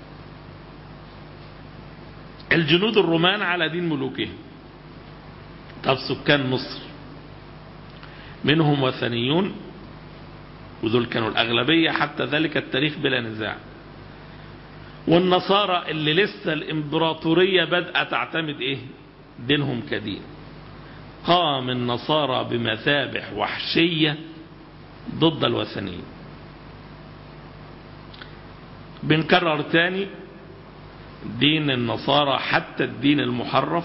الجنود الرومان على دين ملوكهم طب سكان مصر منهم وثنيون وذول كانوا الأغلبية حتى ذلك التاريخ بلا نزاع والنصارى اللي لسه الإمبراطورية بدأ تعتمد إيه دينهم كدين قام النصارى بمذابح وحشية ضد الوثنيين بنكرر تاني دين النصارى حتى الدين المحرف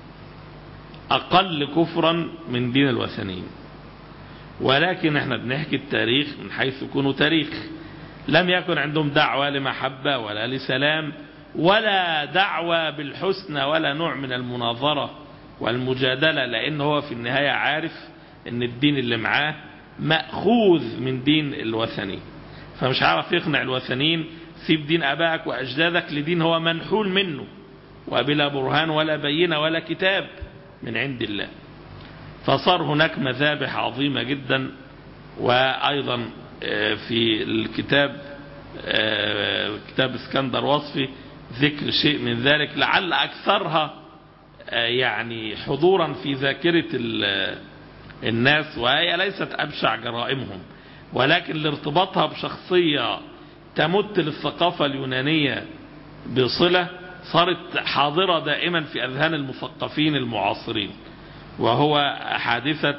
أقل كفرا من دين الوثنيين ولكن احنا بنحكي التاريخ من حيث يكون تاريخ لم يكن عندهم دعوة لمحبة ولا لسلام ولا دعوة بالحسنى ولا نوع من المناظرة والمجادلة لأن هو في النهاية عارف ان الدين اللي معاه مأخوذ من دين الوثني فمش عارف يقنع الوثنيين سيب دين أبائك وأجدادك لدين هو منحول منه وبلا برهان ولا بينة ولا كتاب من عند الله فصار هناك مذابح عظيمة جدا وأيضا في الكتاب كتاب اسكندر وصفي ذكر شيء من ذلك لعل أكثرها يعني حضورا في ذاكرة الناس وهي ليست أبشع جرائمهم ولكن لارتباطها بشخصية تمت للثقافة اليونانية بصلة صارت حاضرة دائما في أذهان المثقفين المعاصرين وهو حادثة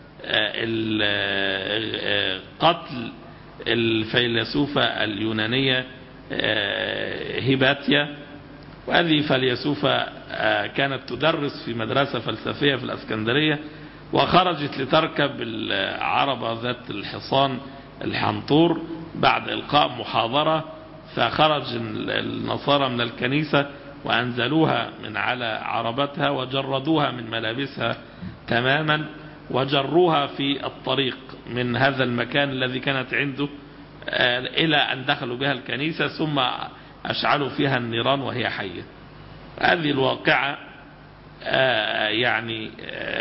قتل الفيلسوفة اليونانية هيباتيا وهذه فيلسوفة كانت تدرس في مدرسة فلسفية في الأسكندرية وخرجت لتركب العربة ذات الحصان الحنطور بعد إلقاء محاضرة فخرج النصارى من الكنيسة وأنزلوها من على عربتها وجردوها من ملابسها تماما وجروها في الطريق من هذا المكان الذي كانت عنده إلى أن دخلوا بها الكنيسة ثم أشعلوا فيها النيران وهي حية هذه الواقعة يعني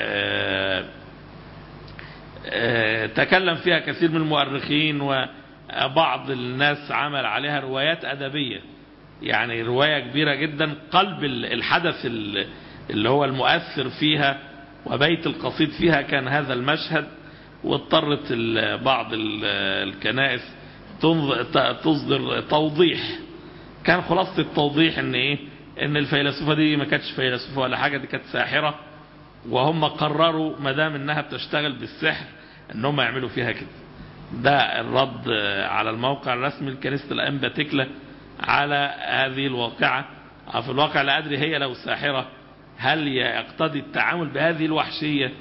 تكلم فيها كثير من المؤرخين وبعض الناس عمل عليها روايات أدبية يعني رواية كبيرة جدا قلب الحدث اللي هو المؤثر فيها وبيت القصيد فيها كان هذا المشهد واضطرت بعض الكنائس تصدر توضيح كان خلاصة التوضيح ان ايه ان الفيلسوفة دي ما كانتش فيلسوفة ولا حاجة دي كانت ساحرة وهم قرروا ما دام انها بتشتغل بالسحر ان هم يعملوا فيها كده ده الرد على الموقع الرسمي لكنيسة الأنبا تكلة على هذه الواقعة في الواقع لا أدري هي لو ساحرة هل يقتضي التعامل بهذه الوحشية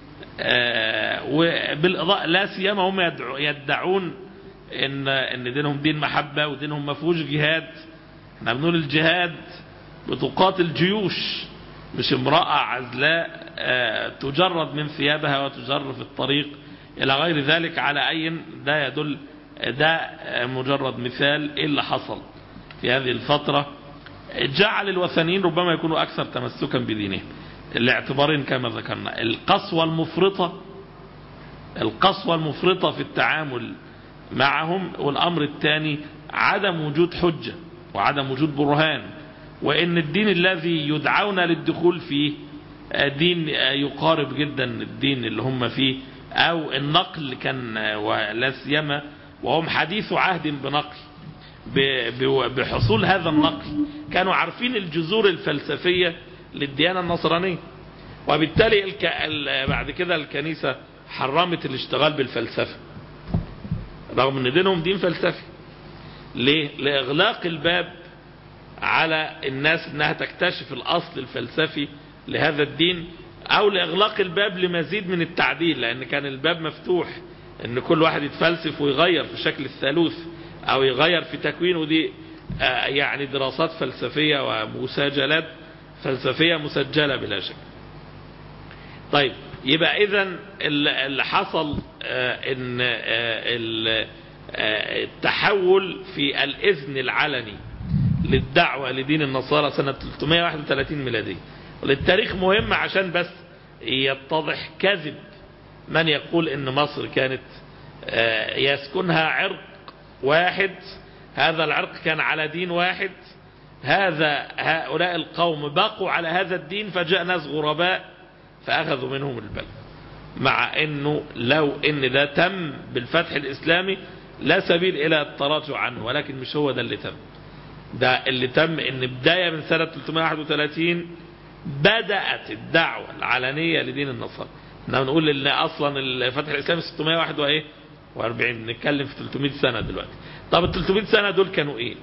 وبالإضاءة لا سيما هم يدعون ان ان دينهم دين محبة ودينهم ما فيهوش جهاد احنا بنقول الجهاد بتقاتل جيوش مش امرأة عزلاء تجرد من ثيابها وتجر في الطريق الى غير ذلك على اي ده يدل ده مجرد مثال ايه اللي حصل في هذه الفترة جعل الوثنيين ربما يكونوا اكثر تمسكا بدينهم الاعتبارين كما ذكرنا القسوة المفرطة القسوة المفرطة في التعامل معهم والأمر الثاني عدم وجود حجة وعدم وجود برهان وإن الدين الذي يدعون للدخول فيه دين يقارب جدا الدين اللي هم فيه أو النقل كان ولا سيما وهم حديث عهد بنقل بحصول هذا النقل كانوا عارفين الجذور الفلسفية للديانة النصرانية وبالتالي بعد كده الكنيسة حرمت الاشتغال بالفلسفة رغم ان دينهم دين فلسفي ليه لاغلاق الباب على الناس انها تكتشف الاصل الفلسفي لهذا الدين او لاغلاق الباب لمزيد من التعديل لان كان الباب مفتوح ان كل واحد يتفلسف ويغير في شكل الثالوث او يغير في تكوينه دي يعني دراسات فلسفية ومساجلات فلسفية مسجلة بلا شك طيب يبقى اذا اللي حصل ان التحول في الاذن العلني للدعوة لدين النصارى سنة 331 ميلادية للتاريخ مهم عشان بس يتضح كذب من يقول ان مصر كانت يسكنها عرق واحد هذا العرق كان على دين واحد هذا هؤلاء القوم بقوا على هذا الدين فجاء ناس غرباء فأخذوا منهم البلد مع أنه لو أن ده تم بالفتح الإسلامي لا سبيل إلى التراجع عنه ولكن مش هو ده اللي تم ده اللي تم أن بداية من سنة 331 بدأت الدعوة العلنية لدين النصارى احنا بنقول ان اصلا الفتح الاسلامي 601 وايه و40 بنتكلم في 300 سنة دلوقتي طب ال 300 سنة دول كانوا ايه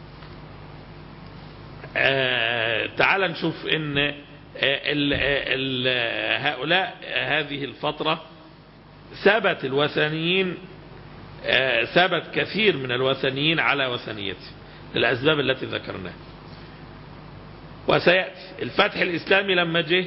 آه تعال نشوف ان ال ال هؤلاء هذه الفترة ثبت الوثنيين ثبت كثير من الوثنيين على وثنيته للأسباب التي ذكرناها وسيأتي الفتح الإسلامي لما جه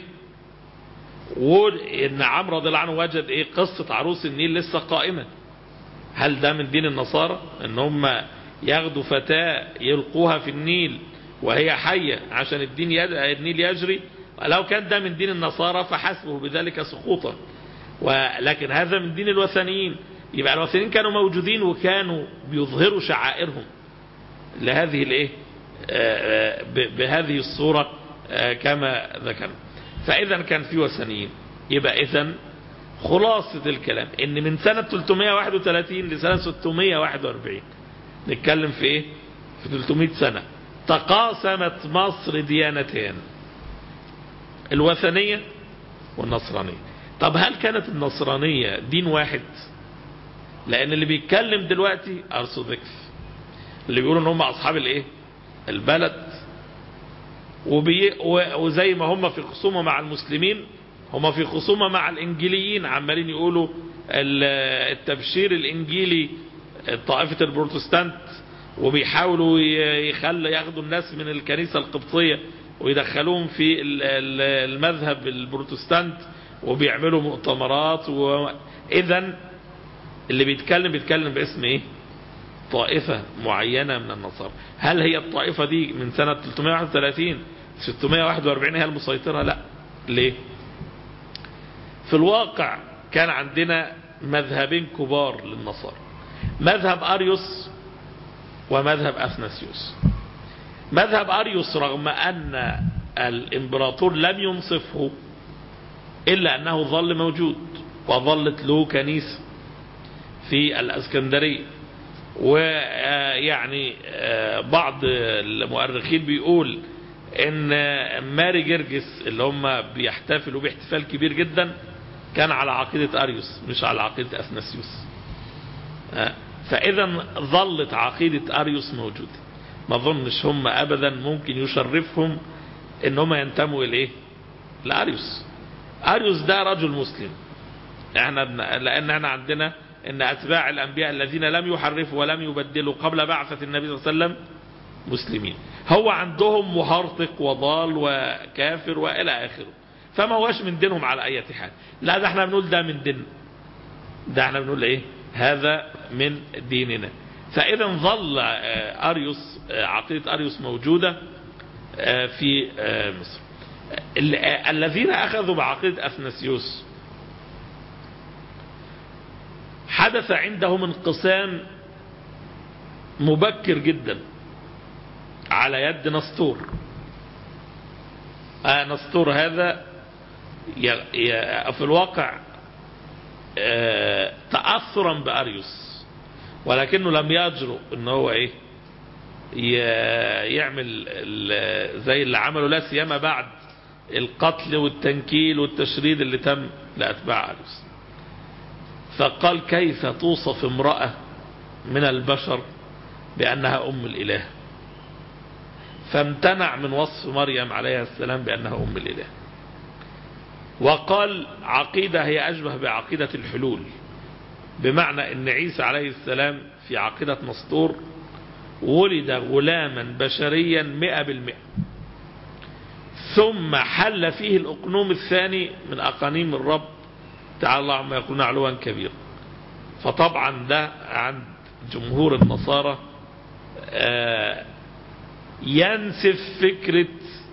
وإن عمرو رضي الله عنه وجد إيه قصة عروس النيل لسه قائمة هل ده من دين النصارى ان هم ياخدوا فتاة يلقوها في النيل وهي حية عشان الدين يد... النيل يجري ولو كان ده من دين النصارى فحسبه بذلك سقوطا ولكن هذا من دين الوثنيين يبقى الوثنيين كانوا موجودين وكانوا بيظهروا شعائرهم لهذه الايه آه، ب- بهذه الصورة آه، كما ذكرنا فإذا كان في وثنيين يبقى إذا خلاصة الكلام إن من سنة 331 لسنة 641 نتكلم في إيه؟ في 300 سنة تقاسمت مصر ديانتين الوثنية والنصرانية طب هل كانت النصرانية دين واحد لأن اللي بيتكلم دلوقتي أرثوذكس اللي بيقولوا ان هم اصحاب الايه البلد وبي و- وزي ما هم في خصومه مع المسلمين هم في خصومه مع الانجيليين عمالين يقولوا ال- التبشير الانجيلي طائفه البروتستانت وبيحاولوا ي- يخلوا ياخدوا الناس من الكنيسه القبطيه ويدخلوهم في ال- ال- المذهب البروتستانت وبيعملوا مؤتمرات واذا اللي بيتكلم بيتكلم باسم ايه طائفة معينة من النصارى هل هي الطائفة دي من سنة 331 641 هي المسيطرة لا ليه في الواقع كان عندنا مذهبين كبار للنصارى مذهب أريوس ومذهب أثناسيوس مذهب أريوس رغم أن الإمبراطور لم ينصفه إلا أنه ظل موجود وظلت له كنيسة في الأسكندرية ويعني بعض المؤرخين بيقول ان ماري جرجس اللي هم بيحتفلوا باحتفال كبير جدا كان على عقيدة اريوس مش على عقيدة اثناسيوس فاذا ظلت عقيدة اريوس موجودة ما اظنش هم ابدا ممكن يشرفهم ان هم ينتموا اليه لاريوس اريوس ده رجل مسلم احنا لان احنا عندنا ان اتباع الانبياء الذين لم يحرفوا ولم يبدلوا قبل بعثة النبي صلى الله عليه وسلم مسلمين هو عندهم مهرطق وضال وكافر والى اخره فما هوش من دينهم على اي حال لا ده احنا بنقول ده من دين ده احنا بنقول ايه هذا من ديننا فاذا ظل اريوس عقيدة اريوس موجودة في مصر الذين اخذوا بعقيدة اثناسيوس حدث عندهم انقسام مبكر جدا على يد نسطور آه نسطور هذا في الواقع آه تأثرا بأريوس ولكنه لم يجرؤ ان هو ايه يعمل زي اللي عمله لا سيما بعد القتل والتنكيل والتشريد اللي تم لأتباع أريوس فقال كيف توصف امرأة من البشر بأنها أم الإله فامتنع من وصف مريم عليها السلام بأنها أم الإله وقال عقيدة هي أشبه بعقيدة الحلول بمعنى أن عيسى عليه السلام في عقيدة مسطور ولد غلاما بشريا مئة بالمئة ثم حل فيه الأقنوم الثاني من أقانيم الرب تعالى الله عما يقولون علوا كبيرا فطبعا ده عند جمهور النصارى ينسف فكرة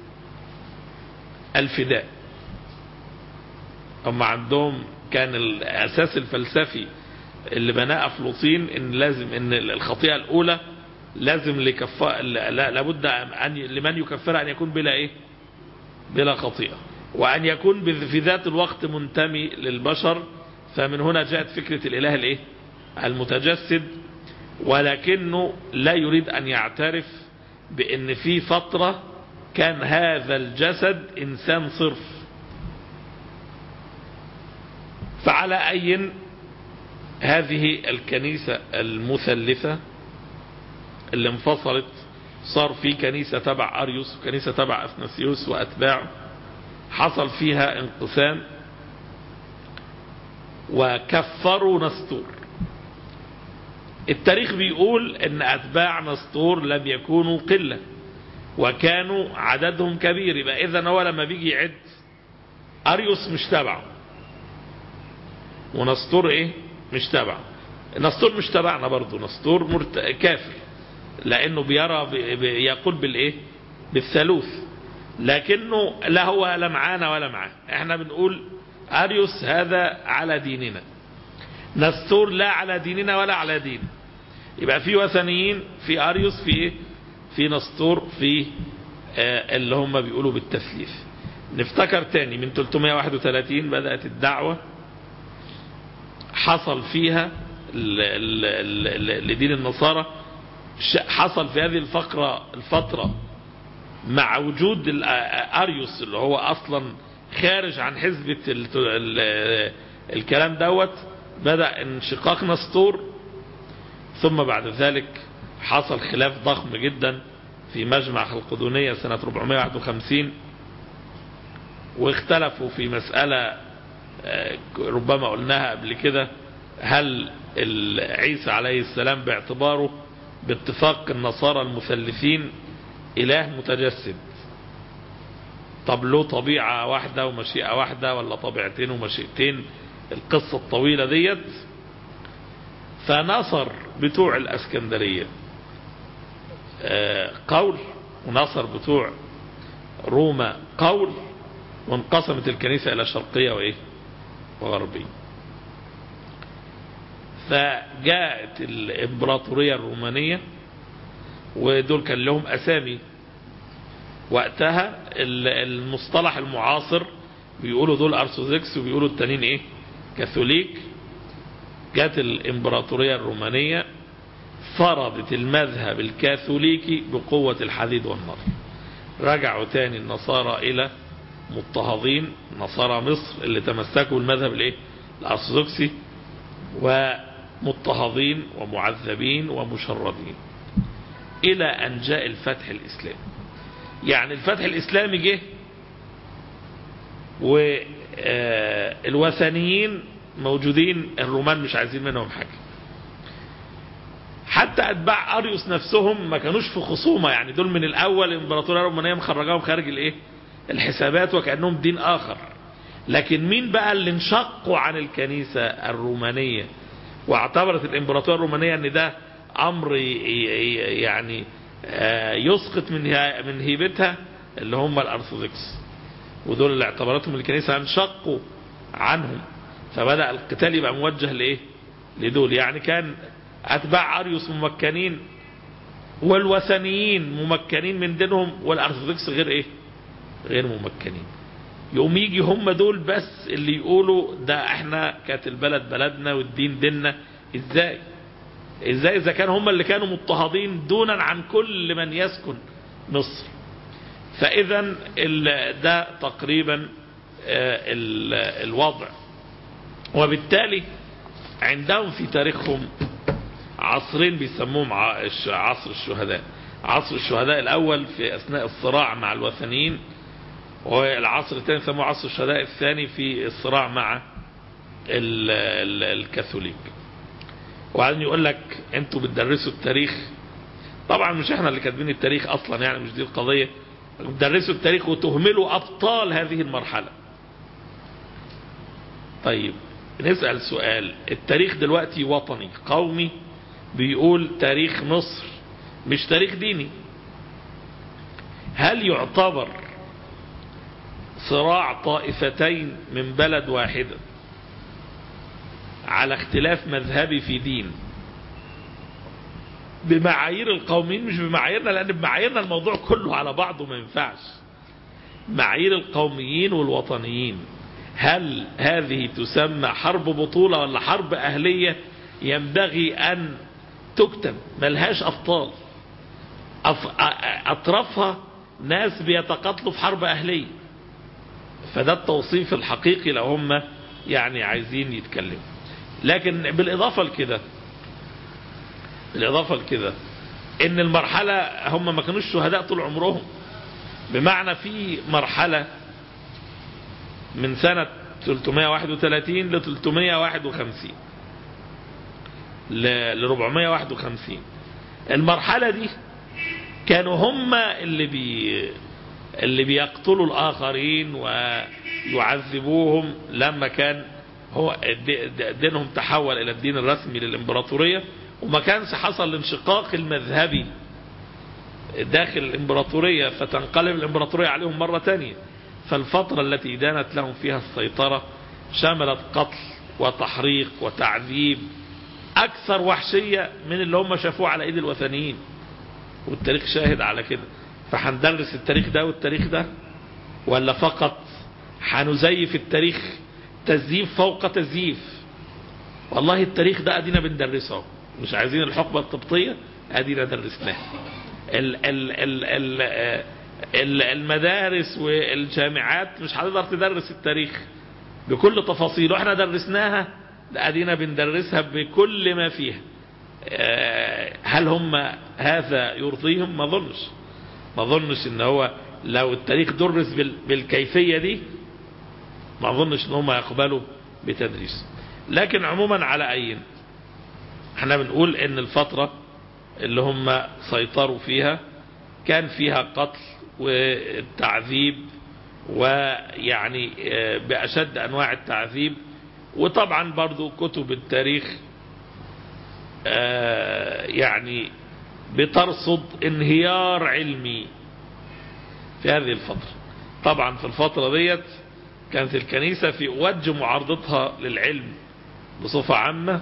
الفداء هم عندهم كان الأساس الفلسفي اللي بناه أفلوطين إن لازم إن الخطيئة الأولى لازم لكفاء لا لابد أن لمن يكفرها أن يكون بلا إيه بلا خطيئة وأن يكون في ذات الوقت منتمي للبشر فمن هنا جاءت فكرة الإله الإيه المتجسد ولكنه لا يريد أن يعترف بأن في فترة كان هذا الجسد إنسان صرف فعلى أي هذه الكنيسة المثلثة اللي انفصلت صار في كنيسة تبع أريوس وكنيسة تبع أثناسيوس وأتباعه حصل فيها انقسام وكفروا نسطور التاريخ بيقول ان اتباع نسطور لم يكونوا قلة وكانوا عددهم كبير يبقى اذا هو لما بيجي يعد اريوس مش تبعه ونسطور ايه مش تبعه نسطور مش تبعنا برضه نسطور مرت... كافر لانه بيرى ب... يقول بالايه بالثالوث لكنه لا هو لا معانا ولا معاه احنا بنقول اريوس هذا على ديننا نستور لا على ديننا ولا على دين يبقى في وثنيين في أريوس في إيه؟ في نستور في آه اللي هم بيقولوا بالتثليث نفتكر تاني من 331 بدأت الدعوة حصل فيها ل- ل- ل- لدين النصارى ش- حصل في هذه الفقرة الفترة مع وجود ال- أريوس اللي هو أصلا خارج عن حزبة ال- ال- الكلام دوت بدأ انشقاق نسطور ثم بعد ذلك حصل خلاف ضخم جدا في مجمع خلقدونية سنة 451 واختلفوا في مسألة آه، ربما قلناها قبل كده هل ال- عيسى عليه السلام باعتباره باتفاق النصارى المثلثين إله متجسد طب له طبيعة واحدة ومشيئة واحدة ولا طبيعتين ومشيئتين القصة الطويلة ديت فنصر بتوع الأسكندرية آه، قول ونصر بتوع روما قول وانقسمت الكنيسة إلى شرقية وإيه وغربية فجاءت الإمبراطورية الرومانية ودول كان لهم أسامي وقتها ال- المصطلح المعاصر بيقولوا دول أرثوذكس وبيقولوا التانيين إيه كاثوليك جاءت الإمبراطورية الرومانية فرضت المذهب الكاثوليكي بقوة الحديد والنار رجعوا تاني النصارى إلى مضطهدين نصارى مصر اللي تمسكوا المذهب الايه الارثوذكسي ومضطهدين ومعذبين ومشردين الى ان جاء الفتح الاسلامي يعني الفتح الاسلامي جه والوثنيين موجودين الرومان مش عايزين منهم حاجه حتى اتباع اريوس نفسهم ما كانوش في خصومه يعني دول من الاول الامبراطوريه الرومانيه مخرجاهم خارج الايه الحسابات وكانهم دين اخر لكن مين بقى اللي انشقوا عن الكنيسه الرومانيه واعتبرت الامبراطوريه الرومانيه ان ده امر ي- ي- يعني آه، يسقط من ه- من هيبتها اللي هم الارثوذكس ودول اللي اعتبرتهم الكنيسه انشقوا عنهم فبدا القتال يبقى موجه لايه لدول يعني كان اتباع اريوس ممكنين والوثنيين ممكنين من دينهم والارثوذكس غير ايه غير ممكنين يقوم يجي هم دول بس اللي يقولوا ده احنا كانت البلد بلدنا والدين ديننا ازاي ازاي اذا كان هم اللي كانوا مضطهدين دونا عن كل من يسكن مصر فاذا ال- ده تقريبا آه، ال- الوضع وبالتالي عندهم في تاريخهم عصرين بيسموهم ع- الش- عصر الشهداء عصر الشهداء الاول في اثناء الصراع مع الوثنيين والعصر الثاني سموه عصر الشهداء الثاني في الصراع مع ال ال الكاثوليك وبعدين يقول لك انتوا بتدرسوا التاريخ طبعا مش احنا اللي كاتبين التاريخ اصلا يعني مش دي القضيه بتدرسوا التاريخ وتهملوا ابطال هذه المرحله طيب نسال سؤال التاريخ دلوقتي وطني قومي بيقول تاريخ مصر مش تاريخ ديني هل يعتبر صراع طائفتين من بلد واحدة على اختلاف مذهبي في دين بمعايير القوميين مش بمعاييرنا لأن بمعاييرنا الموضوع كله على بعضه ما ينفعش معايير القوميين والوطنيين هل هذه تسمى حرب بطولة ولا حرب أهلية ينبغي أن تكتب ملهاش أبطال أف- أ- أطرافها ناس بيتقاتلوا في حرب أهلية فده التوصيف الحقيقي لو هم يعني عايزين يتكلموا لكن بالإضافة لكده بالإضافة لكده إن المرحلة هم ما كانوش شهداء طول عمرهم بمعنى في مرحلة من سنة 331 ل 351 ل 451 المرحلة دي كانوا هم اللي بي اللي بيقتلوا الآخرين ويعذبوهم لما كان هو الد- دينهم تحول إلى الدين الرسمي للإمبراطورية وما كانش حصل الانشقاق المذهبي داخل الإمبراطورية فتنقلب الإمبراطورية عليهم مرة تانية فالفترة التي دانت لهم فيها السيطرة شملت قتل وتحريق وتعذيب أكثر وحشية من اللي هم شافوه على إيد الوثنيين والتاريخ شاهد على كده فهندرس التاريخ ده والتاريخ ده ولا فقط هنزيف التاريخ تزييف فوق تزييف والله التاريخ ده ادينا بندرسه مش عايزين الحقبة القبطية ادينا درسناه ال ال ال ال ال المدارس والجامعات مش هتقدر تدرس التاريخ بكل تفاصيله احنا درسناها ادينا بندرسها بكل ما فيها هل هم هذا يرضيهم ما ظنش ما ظنش ان هو لو التاريخ درس بالكيفية دي ما ظنش ان هم يقبلوا بتدريس لكن عموما على اي احنا بنقول ان الفترة اللي هم سيطروا فيها كان فيها قتل والتعذيب ويعني بأشد أنواع التعذيب وطبعا برضو كتب التاريخ يعني بترصد انهيار علمي في هذه الفترة طبعا في الفترة ديت كانت الكنيسة في وجه معارضتها للعلم بصفة عامة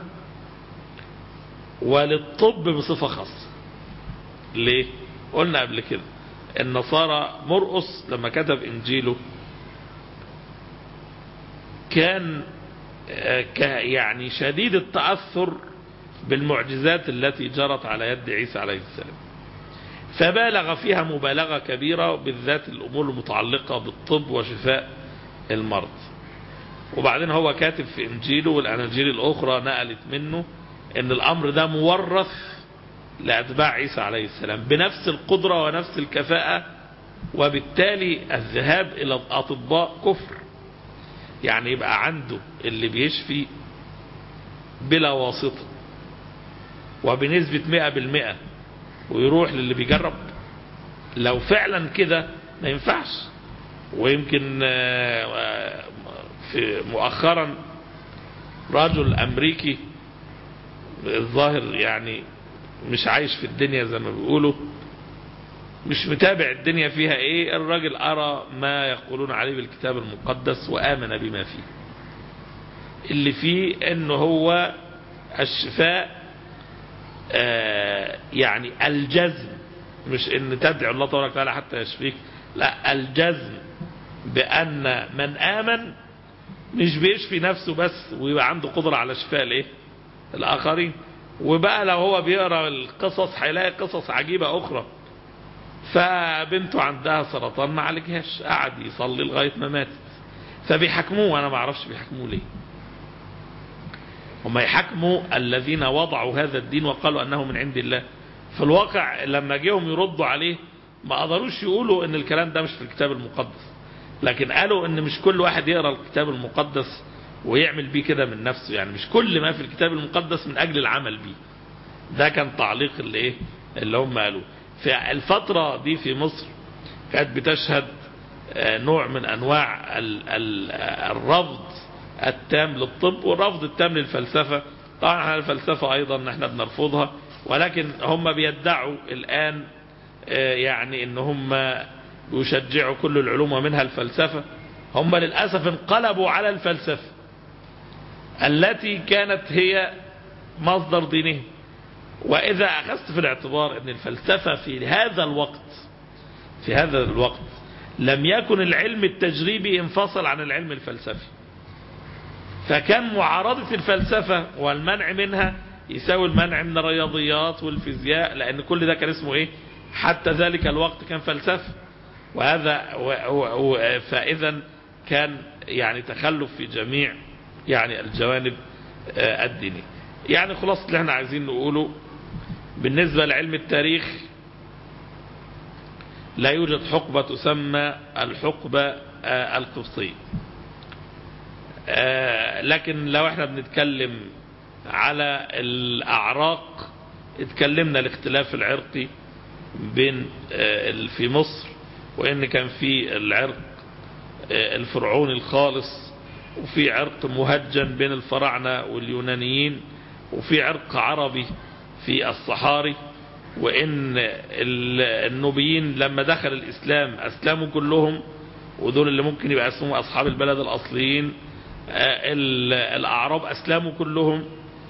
وللطب بصفة خاصة ليه قلنا قبل كده النصارى مرقس لما كتب انجيله كان يعني شديد التأثر بالمعجزات التي جرت على يد عيسى عليه السلام فبالغ فيها مبالغة كبيرة بالذات الأمور المتعلقة بالطب وشفاء المرض وبعدين هو كاتب في انجيله والاناجيل الاخرى نقلت منه ان الامر ده مورث لاتباع عيسى عليه السلام بنفس القدرة ونفس الكفاءة وبالتالي الذهاب الى الاطباء كفر يعني يبقى عنده اللي بيشفي بلا واسطة وبنسبة مئة بالمئة ويروح للي بيجرب لو فعلا كده ما ينفعش ويمكن في مؤخرا رجل امريكي الظاهر يعني مش عايش في الدنيا زي ما بيقولوا مش متابع الدنيا فيها ايه الراجل ارى ما يقولون عليه بالكتاب المقدس وامن بما فيه اللي فيه انه هو الشفاء آه يعني الجزم مش ان تدعو الله تبارك وتعالى حتى يشفيك لا الجزم بان من امن مش بيشفي نفسه بس ويبقى عنده قدرة على شفاء الايه الاخرين وبقى لو هو بيقرا القصص هيلاقي قصص عجيبة اخرى فبنته عندها سرطان ما عالجهاش قعد يصلي لغاية ما ماتت فبيحكموه انا ما اعرفش بيحكموه ليه هم يحكموا الذين وضعوا هذا الدين وقالوا انه من عند الله في الواقع لما جيهم يردوا عليه ما قدروش يقولوا ان الكلام ده مش في الكتاب المقدس لكن قالوا ان مش كل واحد يقرا الكتاب المقدس ويعمل بيه كده من نفسه يعني مش كل ما في الكتاب المقدس من اجل العمل بيه ده كان تعليق اللي ايه اللي هم قالوه في الفترة دي في مصر كانت بتشهد نوع من انواع ال ال الرفض التام للطب والرفض التام للفلسفة طبعا احنا الفلسفة ايضا احنا بنرفضها ولكن هم بيدعوا الان يعني ان هم يشجعوا كل العلوم ومنها الفلسفة هم للأسف انقلبوا على الفلسفة التي كانت هي مصدر دينهم وإذا أخذت في الاعتبار أن الفلسفة في هذا الوقت في هذا الوقت لم يكن العلم التجريبي انفصل عن العلم الفلسفي فكان معارضة الفلسفة والمنع منها يساوي المنع من الرياضيات والفيزياء لأن كل ده كان اسمه إيه حتى ذلك الوقت كان فلسفة وهذا فإذا كان يعني تخلف في جميع يعني الجوانب الدينية يعني خلاص اللي احنا عايزين نقوله بالنسبة لعلم التاريخ لا يوجد حقبة تسمى الحقبة القبطية لكن لو احنا بنتكلم على الأعراق اتكلمنا الاختلاف العرقي بين في مصر وان كان في العرق الفرعوني الخالص وفي عرق مهجن بين الفراعنة واليونانيين وفي عرق عربي في الصحاري وان النوبيين لما دخل الاسلام اسلموا كلهم ودول اللي ممكن يبقى اسمهم اصحاب البلد الاصليين الأعراب أسلموا كلهم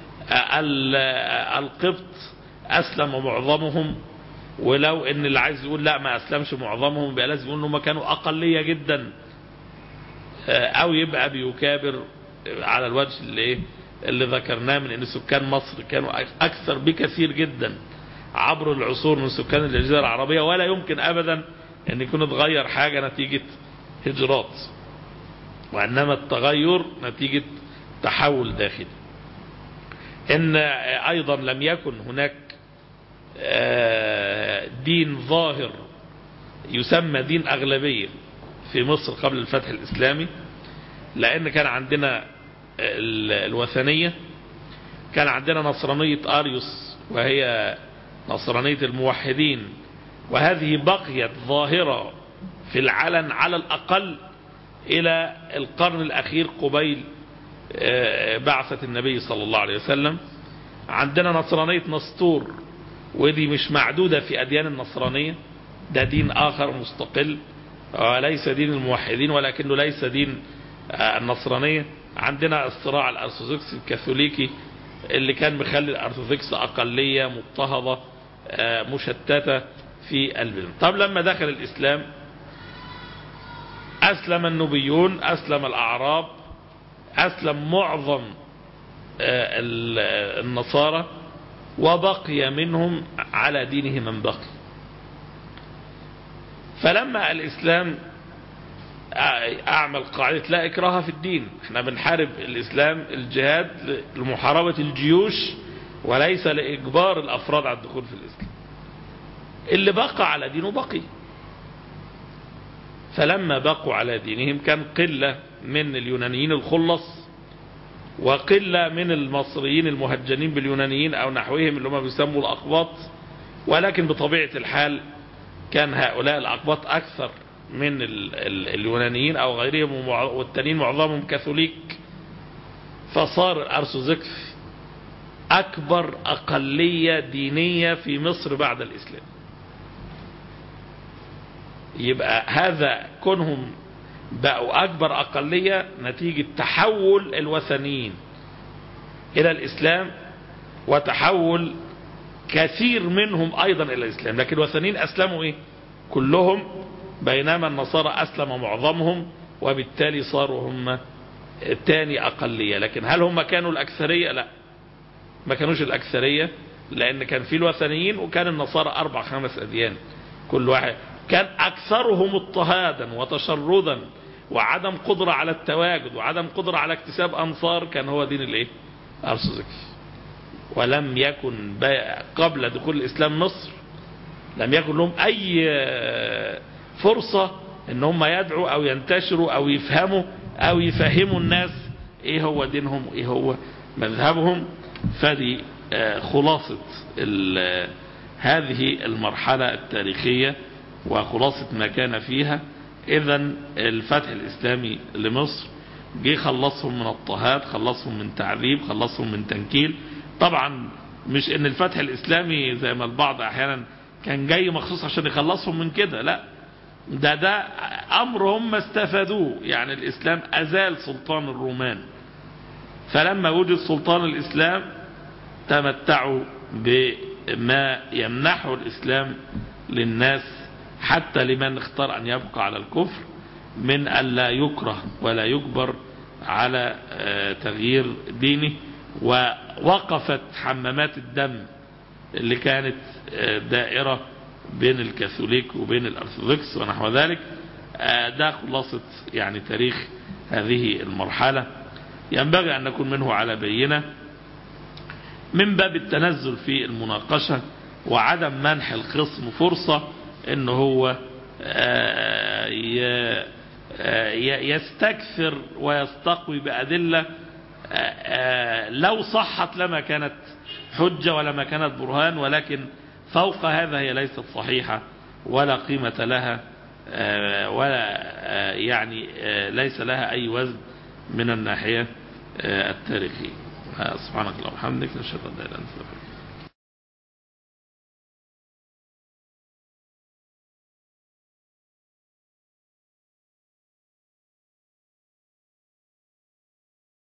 القبط أسلم معظمهم ولو ان اللي عايز يقول لا ما اسلمش معظمهم يبقى لازم يقول انهم كانوا اقليه جدا او يبقى بيكابر على الوجه اللي ايه اللي ذكرناه من ان سكان مصر كانوا اكثر بكثير جدا عبر العصور من سكان الجزيره العربيه ولا يمكن ابدا ان يكون اتغير حاجه نتيجه هجرات وانما التغير نتيجه تحول داخلي ان ايضا لم يكن هناك دين ظاهر يسمى دين أغلبية في مصر قبل الفتح الإسلامي لأن كان عندنا الوثنية كان عندنا نصرانية أريوس وهي نصرانية الموحدين وهذه بقيت ظاهرة في العلن على الأقل إلى القرن الأخير قبيل بعثة النبي صلى الله عليه وسلم عندنا نصرانية نسطور ودي مش معدودة في أديان النصرانية ده دين آخر مستقل ليس دين الموحدين ولكنه ليس دين النصرانية عندنا الصراع الأرثوذكسي الكاثوليكي اللي كان مخلي الأرثوذكس أقلية مضطهدة مشتتة في البلد طب لما دخل الإسلام أسلم النبيون أسلم الأعراب أسلم معظم النصارى وبقي منهم على دينه من بقي فلما الإسلام أعمل قاعدة لا إكراه في الدين احنا بنحارب الإسلام الجهاد لمحاربة الجيوش وليس لإجبار الأفراد على الدخول في الإسلام اللي بقى على دينه بقي فلما بقوا على دينهم كان قلة من اليونانيين الخلص وقلة من المصريين المهجنين باليونانيين أو نحوهم اللي هم بيسموا الأقباط ولكن بطبيعة الحال كان هؤلاء الأقباط أكثر من ال ال اليونانيين أو غيرهم والتانيين معظمهم كاثوليك فصار الأرثوذكس أكبر أقلية دينية في مصر بعد الإسلام يبقى هذا كونهم بقوا أكبر أقلية نتيجة تحول الوثنيين إلى الإسلام وتحول كثير منهم أيضا إلى الإسلام لكن الوثنيين أسلموا إيه كلهم بينما النصارى أسلم معظمهم وبالتالي صاروا هم تاني أقلية لكن هل هم كانوا الأكثرية لا ما كانوش الأكثرية لأن كان في الوثنيين وكان النصارى أربع خمس أديان كل واحد كان أكثرهم اضطهادا وتشردا وعدم قدرة على التواجد وعدم قدرة على اكتساب أنصار كان هو دين الايه أرثوذكس ولم يكن قبل دخول الإسلام مصر لم يكن لهم أي فرصة ان هم يدعوا او ينتشروا او يفهموا او يفهموا الناس ايه هو دينهم وايه هو مذهبهم فدي خلاصة هذه المرحلة التاريخية وخلاصة ما كان فيها اذا الفتح الاسلامي لمصر جه خلصهم من اضطهاد خلصهم من تعذيب خلصهم من تنكيل طبعا مش ان الفتح الاسلامي زي ما البعض احيانا كان جاي مخصوص عشان يخلصهم من كده لا ده ده امر هم استفادوه يعني الاسلام ازال سلطان الرومان فلما وجد سلطان الاسلام تمتعوا بما يمنحه الاسلام للناس حتى لمن اختار ان يبقى على الكفر من ألا يكره ولا يجبر على تغيير دينه ووقفت حمامات الدم اللي كانت دائرة بين الكاثوليك وبين الأرثوذكس ونحو ذلك ده خلاصة يعني تاريخ هذه المرحلة ينبغي أن نكون منه على بينة من باب التنزل في المناقشة وعدم منح الخصم فرصة ان هو يستكثر ويستقوي بأدلة لو صحت لما كانت حجة ولما كانت برهان ولكن فوق هذا هي ليست صحيحة ولا قيمة لها ولا يعني ليس لها أي وزن من الناحية التاريخية سبحانك اللهم وبحمدك نشهد أن لا إله إلا أنت